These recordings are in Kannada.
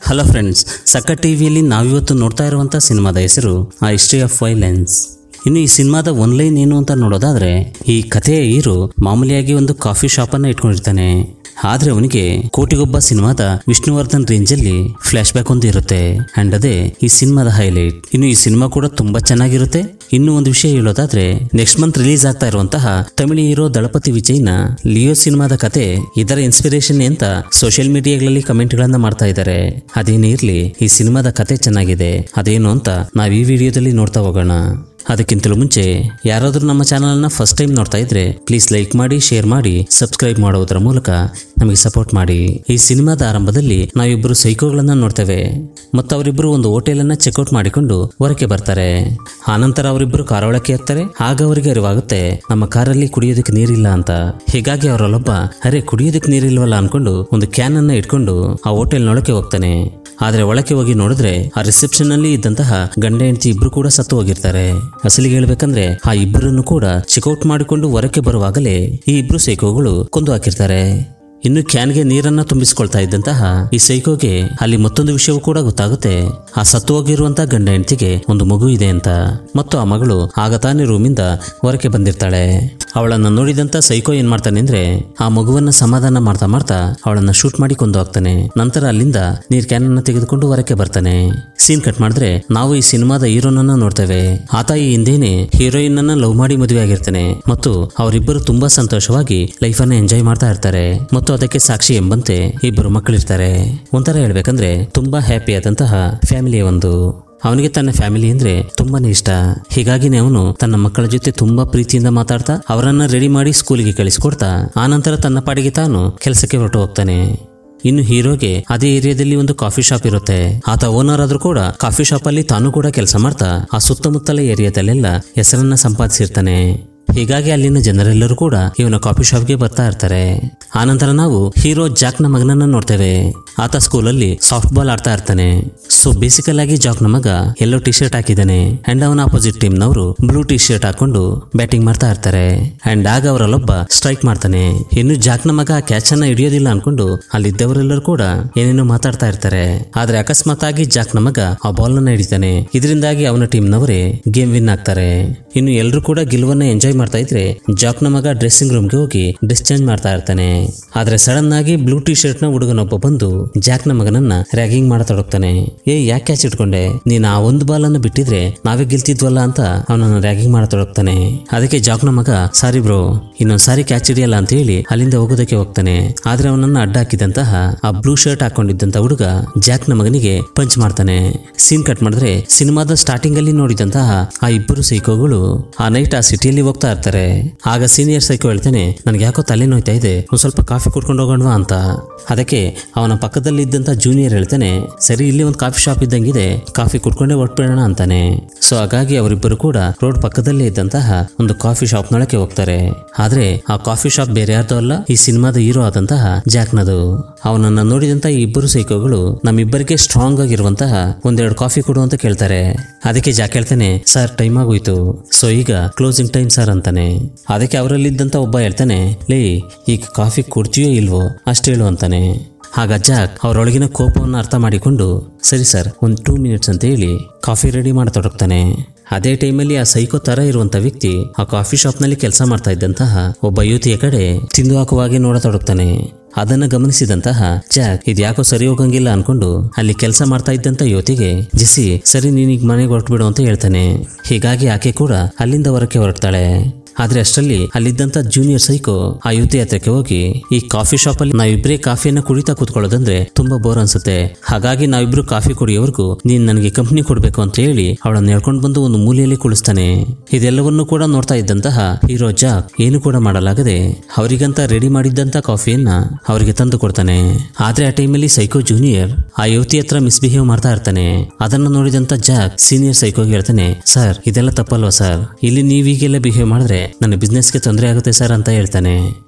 ಹಲೋ ಫ್ರೆಂಡ್ಸ್ ಸಕ್ಕ ಟಿವಿಯಲ್ಲಿ ನಾವಿವತ್ತು ನೋಡ್ತಾ ಇರುವಂಥ ಸಿನಿಮಾದ ಹೆಸರು ಆ ಹಿಸ್ಟ್ರಿ ಆಫ್ ವೈಲೆನ್ಸ್ ಇನ್ನು ಈ ಸಿನಿಮಾದ ಒನ್ಲೈನ್ ಏನು ಅಂತ ನೋಡೋದಾದ್ರೆ ಈ ಕಥೆಯ ಹೀರೋ ಮಾಮೂಲಿಯಾಗಿ ಒಂದು ಕಾಫಿ ಶಾಪನ್ನು ಇಟ್ಕೊಂಡಿರ್ತಾನೆ ಆದ್ರೆ ಅವನಿಗೆ ಕೋಟಿಗೊಬ್ಬ ಸಿನಿಮಾದ ವಿಷ್ಣುವರ್ಧನ್ ರೇಂಜಲ್ಲಿ ಫ್ಲಾಶ್ ಬ್ಯಾಕ್ ಒಂದು ಇರುತ್ತೆ ಅಂಡ್ ಅದೇ ಈ ಸಿನಿಮಾದ ಹೈಲೈಟ್ ಇನ್ನು ಈ ಸಿನಿಮಾ ಕೂಡ ತುಂಬಾ ಚೆನ್ನಾಗಿರುತ್ತೆ ಇನ್ನು ಒಂದು ವಿಷಯ ಹೇಳೋದಾದ್ರೆ ನೆಕ್ಸ್ಟ್ ಮಂತ್ ರಿಲೀಸ್ ಆಗ್ತಾ ಇರುವಂತಹ ತಮಿಳು ಹೀರೋ ದಳಪತಿ ವಿಜಯ್ನ ಲಿಯೋ ಸಿನಿಮಾದ ಕತೆ ಇದರ ಇನ್ಸ್ಪಿರೇಷನ್ ಅಂತ ಸೋಷಿಯಲ್ ಮೀಡಿಯಾಗಳಲ್ಲಿ ಕಮೆಂಟ್ಗಳನ್ನ ಮಾಡ್ತಾ ಇದ್ದಾರೆ ಅದೇನೇ ಇರ್ಲಿ ಈ ಸಿನಿಮಾದ ಕತೆ ಚೆನ್ನಾಗಿದೆ ಅದೇನು ಅಂತ ನಾವ್ ಈ ವಿಡಿಯೋದಲ್ಲಿ ನೋಡ್ತಾ ಹೋಗೋಣ ಅದಕ್ಕಿಂತಲೂ ಮುಂಚೆ ಯಾರಾದರೂ ನಮ್ಮ ಚಾನಲ್ನ ಫಸ್ಟ್ ಟೈಮ್ ನೋಡ್ತಾ ಇದ್ರೆ ಪ್ಲೀಸ್ ಲೈಕ್ ಮಾಡಿ ಶೇರ್ ಮಾಡಿ ಸಬ್ಸ್ಕ್ರೈಬ್ ಮಾಡುವುದರ ಮೂಲಕ ನಮಗೆ ಸಪೋರ್ಟ್ ಮಾಡಿ ಈ ಸಿನಿಮಾದ ಆರಂಭದಲ್ಲಿ ನಾವಿಬ್ಬರು ಸೈಕೋಗಳನ್ನ ನೋಡ್ತೇವೆ ಮತ್ತು ಅವರಿಬ್ಬರು ಒಂದು ಹೋಟೆಲನ್ನ ಚೆಕ್ಔಟ್ ಮಾಡಿಕೊಂಡು ಹೊರಕ್ಕೆ ಬರ್ತಾರೆ ಆನಂತರ ಅವರಿಬ್ಬರು ಕಾರೊಳಕ್ಕೆ ಹತ್ತಾರೆ ಆಗ ಅವರಿಗೆ ಅರಿವಾಗುತ್ತೆ ನಮ್ಮ ಕಾರಲ್ಲಿ ಕುಡಿಯೋದಕ್ಕೆ ನೀರಿಲ್ಲ ಅಂತ ಹೀಗಾಗಿ ಅವರಲ್ಲೊಬ್ಬ ಅರೆ ಕುಡಿಯೋದಕ್ಕೆ ನೀರಿಲ್ವಲ್ಲ ಅನ್ಕೊಂಡು ಒಂದು ಕ್ಯಾನ್ ಅನ್ನ ಇಟ್ಕೊಂಡು ಆ ಹೋಟೆಲ್ನೊಳಕ್ಕೆ ಹೋಗ್ತಾನೆ ಆದ್ರೆ ಒಳಕ್ಕೆ ಹೋಗಿ ನೋಡಿದ್ರೆ ಆ ರಿಸೆಪ್ಷನ್ ಅಲ್ಲಿ ಇದ್ದಂತಹ ಗಂಡ ಹೆಂಡತಿ ಇಬ್ರು ಕೂಡ ಸತ್ತು ಹೋಗಿರ್ತಾರೆ ಅಸಲಿಗೆ ಹೇಳ್ಬೇಕಂದ್ರೆ ಆ ಇಬ್ಬರನ್ನು ಕೂಡ ಚೆಕ್ಔಟ್ ಮಾಡಿಕೊಂಡು ಹೊರಕ್ಕೆ ಬರುವಾಗಲೇ ಈ ಇಬ್ರು ಸೈಕೋಗಳು ಕೊಂದು ಹಾಕಿರ್ತಾರೆ ಇನ್ನು ಕ್ಯಾನ್ಗೆ ನೀರನ್ನ ತುಂಬಿಸ್ಕೊಳ್ತಾ ಇದ್ದಂತಹ ಈ ಸೈಕೋಗೆ ಅಲ್ಲಿ ಮತ್ತೊಂದು ವಿಷಯವೂ ಕೂಡ ಗೊತ್ತಾಗುತ್ತೆ ಆ ಸತ್ತು ಹೋಗಿರುವಂತಹ ಗಂಡ ಹೆಂಡತಿಗೆ ಒಂದು ಮಗು ಇದೆ ಅಂತ ಮತ್ತು ಆ ಮಗಳು ಆಗ ತಾನೇ ರೂಮಿಂದ ಹೊರಕ್ಕೆ ಬಂದಿರ್ತಾಳೆ ಅವಳನ್ನ ನೋಡಿದಂತ ಸೈಕೋ ಏನ್ ಮಾಡ್ತಾನೆ ಅಂದ್ರೆ ಆ ಮಗುವನ್ನ ಸಮಾಧಾನ ಮಾಡ್ತಾ ಮಾಡ್ತಾ ಅವಳನ್ನ ಶೂಟ್ ಮಾಡಿ ಕೊಂದು ಹಾಕ್ತಾನೆ ನಂತರ ಅಲ್ಲಿಂದ ನೀರ್ ಕ್ಯಾನ್ ಅನ್ನ ತೆಗೆದುಕೊಂಡು ಹೊರಕ್ಕೆ ಬರ್ತಾನೆ ಸೀನ್ ಕಟ್ ಮಾಡಿದ್ರೆ ನಾವು ಈ ಸಿನಿಮಾದ ಹೀರೋನನ್ನ ನೋಡ್ತೇವೆ ಆತ ಈ ಹಿಂದೆನೆ ಹೀರೋಯಿನ್ ಅನ್ನ ಲವ್ ಮಾಡಿ ಮದುವೆ ಆಗಿರ್ತಾನೆ ಮತ್ತು ಅವರಿಬ್ಬರು ತುಂಬಾ ಸಂತೋಷವಾಗಿ ಲೈಫ್ ಅನ್ನ ಎಂಜಾಯ್ ಮಾಡ್ತಾ ಇರ್ತಾರೆ ಮತ್ತು ಅದಕ್ಕೆ ಸಾಕ್ಷಿ ಎಂಬಂತೆ ಇಬ್ಬರು ಮಕ್ಕಳಿರ್ತಾರೆ ಒಂಥರ ಹೇಳ್ಬೇಕಂದ್ರೆ ತುಂಬಾ ಹ್ಯಾಪಿ ಆದಂತಹ ಫ್ಯಾಮಿಲಿಯ ಒಂದು ಅವನಿಗೆ ತನ್ನ ಫ್ಯಾಮಿಲಿ ಅಂದ್ರೆ ತುಂಬಾನೇ ಇಷ್ಟ ಹೀಗಾಗಿನೇ ಅವನು ತನ್ನ ಮಕ್ಕಳ ಜೊತೆ ತುಂಬಾ ಪ್ರೀತಿಯಿಂದ ಮಾತಾಡ್ತಾ ಅವರನ್ನ ರೆಡಿ ಮಾಡಿ ಸ್ಕೂಲಿಗೆ ಕಳಿಸ್ಕೊಡ್ತಾ ಆನಂತರ ತನ್ನ ಪಾಡಿಗೆ ತಾನು ಕೆಲಸಕ್ಕೆ ಹೊರಟು ಹೋಗ್ತಾನೆ ಇನ್ನು ಹೀರೋಗೆ ಅದೇ ಏರಿಯಾದಲ್ಲಿ ಒಂದು ಕಾಫಿ ಶಾಪ್ ಇರುತ್ತೆ ಆತ ಓನರ್ ಆದ್ರೂ ಕೂಡ ಕಾಫಿ ಶಾಪ್ ಅಲ್ಲಿ ತಾನು ಕೂಡ ಕೆಲಸ ಮಾಡ್ತಾ ಆ ಸುತ್ತಮುತ್ತಲ ಏರಿಯಾದಲ್ಲೆಲ್ಲ ಹೆಸರನ್ನ ಸಂಪಾದಿಸಿರ್ತಾನೆ ಹೀಗಾಗಿ ಅಲ್ಲಿನ ಜನರೆಲ್ಲರೂ ಕೂಡ ಇವನ ಕಾಫಿ ಶಾಪ್ಗೆ ಬರ್ತಾ ಇರ್ತಾರೆ ಆನಂತರ ನಾವು ಹೀರೋ ಜಾಕ್ನ ಮಗನನ್ನ ನೋಡ್ತೇವೆ ಆತ ಸ್ಕೂಲಲ್ಲಿ ಸಾಫ್ಟ್ ಬಾಲ್ ಆಡ್ತಾ ಇರ್ತಾನೆ ಸೊ ಬೇಸಿಕಲ್ ಆಗಿ ಜಾಕ್ನ ಮಗ ಎಲ್ಲೋ ಟಿ ಶರ್ಟ್ ಹಾಕಿದ್ದಾನೆ ಅಂಡ್ ಅವನ ಅಪೋಸಿಟ್ ಟೀಮ್ ನವರು ಬ್ಲೂ ಟಿ ಶರ್ಟ್ ಹಾಕೊಂಡು ಬ್ಯಾಟಿಂಗ್ ಮಾಡ್ತಾ ಇರ್ತಾರೆ ಅಂಡ್ ಆಗ ಅವರಲ್ಲೊಬ್ಬ ಸ್ಟ್ರೈಕ್ ಮಾಡ್ತಾನೆ ಇನ್ನು ಜಾಕ್ನ ಮಗ ಆ ಕ್ಯಾಚ್ ಅನ್ನ ಹಿಡಿಯೋದಿಲ್ಲ ಅನ್ಕೊಂಡು ಅಲ್ಲಿದ್ದವರೆಲ್ಲರೂ ಕೂಡ ಏನೇನೋ ಮಾತಾಡ್ತಾ ಇರ್ತಾರೆ ಆದ್ರೆ ಅಕಸ್ಮಾತ್ ಆಗಿ ಜಾಕ್ನ ಮಗ ಆ ಬಾಲ್ ಅನ್ನ ಹಿಡಿತಾನೆ ಇದರಿಂದಾಗಿ ಅವನ ಟೀಮ್ ನವರೇ ಗೇಮ್ ವಿನ್ ಆಗ್ತಾರೆ ಇನ್ನು ಎಲ್ಲರೂ ಕೂಡ ಗೆಲುವನ್ನ ಎಂಜಾಯ್ ಮಾಡ್ತಾ ಇದ್ರೆ ಜಾಕ್ನ ಮಗ ಡ್ರೆಸ್ಸಿಂಗ್ ರೂಮ್ಗೆ ಹೋಗಿ ಡ್ರೆಸ್ ಚೇಂಜ್ ಮಾಡ್ತಾ ಇರ್ತಾನೆ ಆದ್ರೆ ಸಡನ್ ಆಗಿ ಬ್ಲೂ ಟಿ ಶರ್ಟ್ ನ ಹುಡುಗನೊಬ್ಬ ಬಂದು ಜಾಕ್ನ ಮಗನನ್ನ ರ್ಯಾಗಿಂಗ್ ಮಾಡತೊಡಗ್ತಾನೆ ಏ ಯಾಕೆ ಕ್ಯಾಚ್ ಇಟ್ಕೊಂಡೆ ನೀನ್ ಆ ಒಂದು ಬಾಲ್ ಅನ್ನು ಬಿಟ್ಟಿದ್ರೆ ನಾವೇ ಗೆಲ್ತಿದ್ವಲ್ಲ ಅಂತ ಅವನನ್ನ ರ್ಯಾಗಿಂಗ್ ಮಾಡತೊಡಗ್ತಾನೆ ಅದಕ್ಕೆ ಜಾಕ್ನ ಮಗ ಸಾರಿ ಬ್ರೋ ಇನ್ನೊಂದ್ ಸಾರಿ ಕ್ಯಾಚ್ ಹಿಡಿಯಲ್ಲ ಅಂತ ಹೇಳಿ ಅಲ್ಲಿಂದ ಹೋಗೋದಕ್ಕೆ ಹೋಗ್ತಾನೆ ಆದ್ರೆ ಅವನನ್ನ ಅಡ್ಡ ಹಾಕಿದಂತಹ ಆ ಬ್ಲೂ ಶರ್ಟ್ ಹಾಕೊಂಡಿದ್ದಂತ ಹುಡುಗ ಜಾಕ್ನ ಮಗನಿಗೆ ಪಂಚ್ ಮಾಡ್ತಾನೆ ಸೀನ್ ಕಟ್ ಮಾಡಿದ್ರೆ ಸಿನಿಮಾದ ಸ್ಟಾರ್ಟಿಂಗ್ ಅಲ್ಲಿ ನೋಡಿದಂತಹ ಆ ಇಬ್ಬರು ಸೈಕೋಗಳು ಆ ನೈಟ್ ಆ ಸಿಟಿಯಲ್ಲಿ ಹೋಗ್ತಾ ಇರ್ತಾರೆ ಆಗ ಸೀನಿಯರ್ ಸೈಕೋ ಹೇಳ್ತಾನೆ ನನ್ಗೆ ಯಾಕೋ ತಲೆ ನೋಯ್ತಾ ಇದೆ ಒಂದ್ ಸ್ವಲ್ಪ ಕಾಫಿ ಕುಡ್ಕೊಂಡು ಹೋಗೋಣವಾ ಅಂತ ಅದಕ್ಕೆ ಅವನ ಪಕ್ಕದಲ್ಲಿ ಇದ್ದಂತ ಜೂನಿಯರ್ ಹೇಳ್ತಾನೆ ಸರಿ ಇಲ್ಲಿ ಒಂದು ಕಾಫಿ ಶಾಪ್ ಇದ್ದಂಗಿದೆ ಕಾಫಿ ಕುಡ್ಕೊಂಡೇ ಹೊಟ್ಬಿಡೋಣ ಅಂತಾನೆ ಸೊ ಹಾಗಾಗಿ ಅವರಿಬ್ಬರು ಕೂಡ ರೋಡ್ ಪಕ್ಕದಲ್ಲೇ ಇದ್ದಂತಹ ಒಂದು ಕಾಫಿ ಶಾಪ್ ನೊಳಕ್ಕೆ ಹೋಗ್ತಾರೆ ಆದ್ರೆ ಆ ಕಾಫಿ ಶಾಪ್ ಬೇರೆ ಯಾರ್ದೋ ಅಲ್ಲ ಈ ಸಿನಿಮಾದ ಹೀರೋ ಆದಂತಹ ಜಾಕ್ನದು ಅವನನ್ನ ನೋಡಿದಂತ ಈ ಇಬ್ಬರು ಸೈಕೋಗಳು ನಮ್ಮಿಬ್ಬರಿಗೆ ಸ್ಟ್ರಾಂಗ್ ಆಗಿರುವಂತಹ ಒಂದೆರಡು ಕಾಫಿ ಕೊಡು ಅಂತ ಕೇಳ್ತಾರೆ ಅದಕ್ಕೆ ಜಾಕ್ ಹೇಳ್ತಾನೆ ಸರ್ ಟೈಮ್ ಆಗೋಯ್ತು ಸೊ ಈಗ ಕ್ಲೋಸಿಂಗ್ ಟೈಮ್ ಸರ್ ಅಂತಾನೆ ಅದಕ್ಕೆ ಅವರಲ್ಲಿದ್ದಂತ ಒಬ್ಬ ಹೇಳ್ತಾನೆ ಲೇ ಈಗ ಕಾಫಿ ಕೊಡ್ತೀಯೋ ಇಲ್ವೋ ಅಷ್ಟು ಹೇಳು ಅಂತಾನೆ ಆಗ ಜಾಕ್ ಅವರೊಳಗಿನ ಕೋಪವನ್ನು ಅರ್ಥ ಮಾಡಿಕೊಂಡು ಸರಿ ಸರ್ ಒಂದು ಟೂ ಮಿನಿಟ್ಸ್ ಅಂತ ಹೇಳಿ ಕಾಫಿ ರೆಡಿ ಮಾಡತೊಡಗ್ತಾನೆ ಅದೇ ಟೈಮಲ್ಲಿ ಆ ಸೈಕೋ ತರ ಇರುವಂತ ವ್ಯಕ್ತಿ ಆ ಕಾಫಿ ಶಾಪ್ನಲ್ಲಿ ಕೆಲಸ ಮಾಡ್ತಾ ಇದ್ದಂತಹ ಒಬ್ಬ ಯುವತಿಯ ಕಡೆ ತಿಂದು ಹಾಕುವಾಗೆ ನೋಡತೊಡಗ್ತಾನೆ ಅದನ್ನ ಗಮನಿಸಿದಂತಹ ಜಾಕ್ ಇದ್ಯಾಕೋ ಸರಿ ಹೋಗಂಗಿಲ್ಲ ಅನ್ಕೊಂಡು ಅಲ್ಲಿ ಕೆಲಸ ಮಾಡ್ತಾ ಇದ್ದಂತ ಯುವತಿಗೆ ಜೆಸಿ ಸರಿ ನೀನೀಗ ಮನೆಗೆ ಹೊರಟ್ಬಿಡು ಅಂತ ಹೇಳ್ತಾನೆ ಹೀಗಾಗಿ ಆಕೆ ಕೂಡ ಅಲ್ಲಿಂದ ಹೊರಕ್ಕೆ ಹೊರಡ್ತಾಳೆ ಆದ್ರೆ ಅಷ್ಟರಲ್ಲಿ ಅಲ್ಲಿದ್ದಂತ ಜೂನಿಯರ್ ಸೈಕೋ ಆ ಯುವತಿ ಹತ್ರಕ್ಕೆ ಹೋಗಿ ಈ ಕಾಫಿ ಶಾಪ್ ಅಲ್ಲಿ ನಾವಿಬ್ರೇ ಕಾಫಿಯನ್ನ ಕುಡಿತಾ ಕೂತ್ಕೊಳ್ಳೋದಂದ್ರೆ ತುಂಬಾ ಬೋರ್ ಅನ್ಸುತ್ತೆ ಹಾಗಾಗಿ ನಾವಿಬ್ರು ಕಾಫಿ ಕುಡಿಯೋವರೆಗೂ ನೀನ್ ನನಗೆ ಕಂಪ್ನಿ ಕೊಡ್ಬೇಕು ಅಂತ ಹೇಳಿ ಅವಳನ್ನ ಹೇಳ್ಕೊಂಡು ಬಂದು ಒಂದು ಮೂಲೆಯಲ್ಲಿ ಕುಳಿಸ್ತಾನೆ ಇದೆಲ್ಲವನ್ನೂ ಕೂಡ ನೋಡ್ತಾ ಇದ್ದಂತಹ ಹೀರೋ ಜಾಕ್ ಏನು ಕೂಡ ಮಾಡಲಾಗದೆ ಅವರಿಗಂತ ರೆಡಿ ಮಾಡಿದ್ದಂತ ಕಾಫಿಯನ್ನ ಅವರಿಗೆ ತಂದು ಕೊಡ್ತಾನೆ ಆದ್ರೆ ಆ ಟೈಮಲ್ಲಿ ಸೈಕೋ ಜೂನಿಯರ್ ಆ ಯುವತಿ ಹತ್ರ ಮಿಸ್ಬಿಹೇವ್ ಮಾಡ್ತಾ ಇರ್ತಾನೆ ಅದನ್ನ ನೋಡಿದಂತ ಜಾಕ್ ಸೀನಿಯರ್ ಸೈಕೋಗೆ ಹೇಳ್ತಾನೆ ಸರ್ ಇದೆಲ್ಲ ತಪ್ಪಲ್ವಾ ಸರ್ ಇಲ್ಲಿ ನೀವೀಗೆಲ್ಲ ಬಿಹೇವ್ ಮಾಡಿದ್ರೆ ನನ್ನ ಬಿಸ್ನೆಸ್ಗೆ ತೊಂದರೆ ಆಗುತ್ತೆ ಸರ್ ಅಂತ ಹೇಳ್ತಾನೆ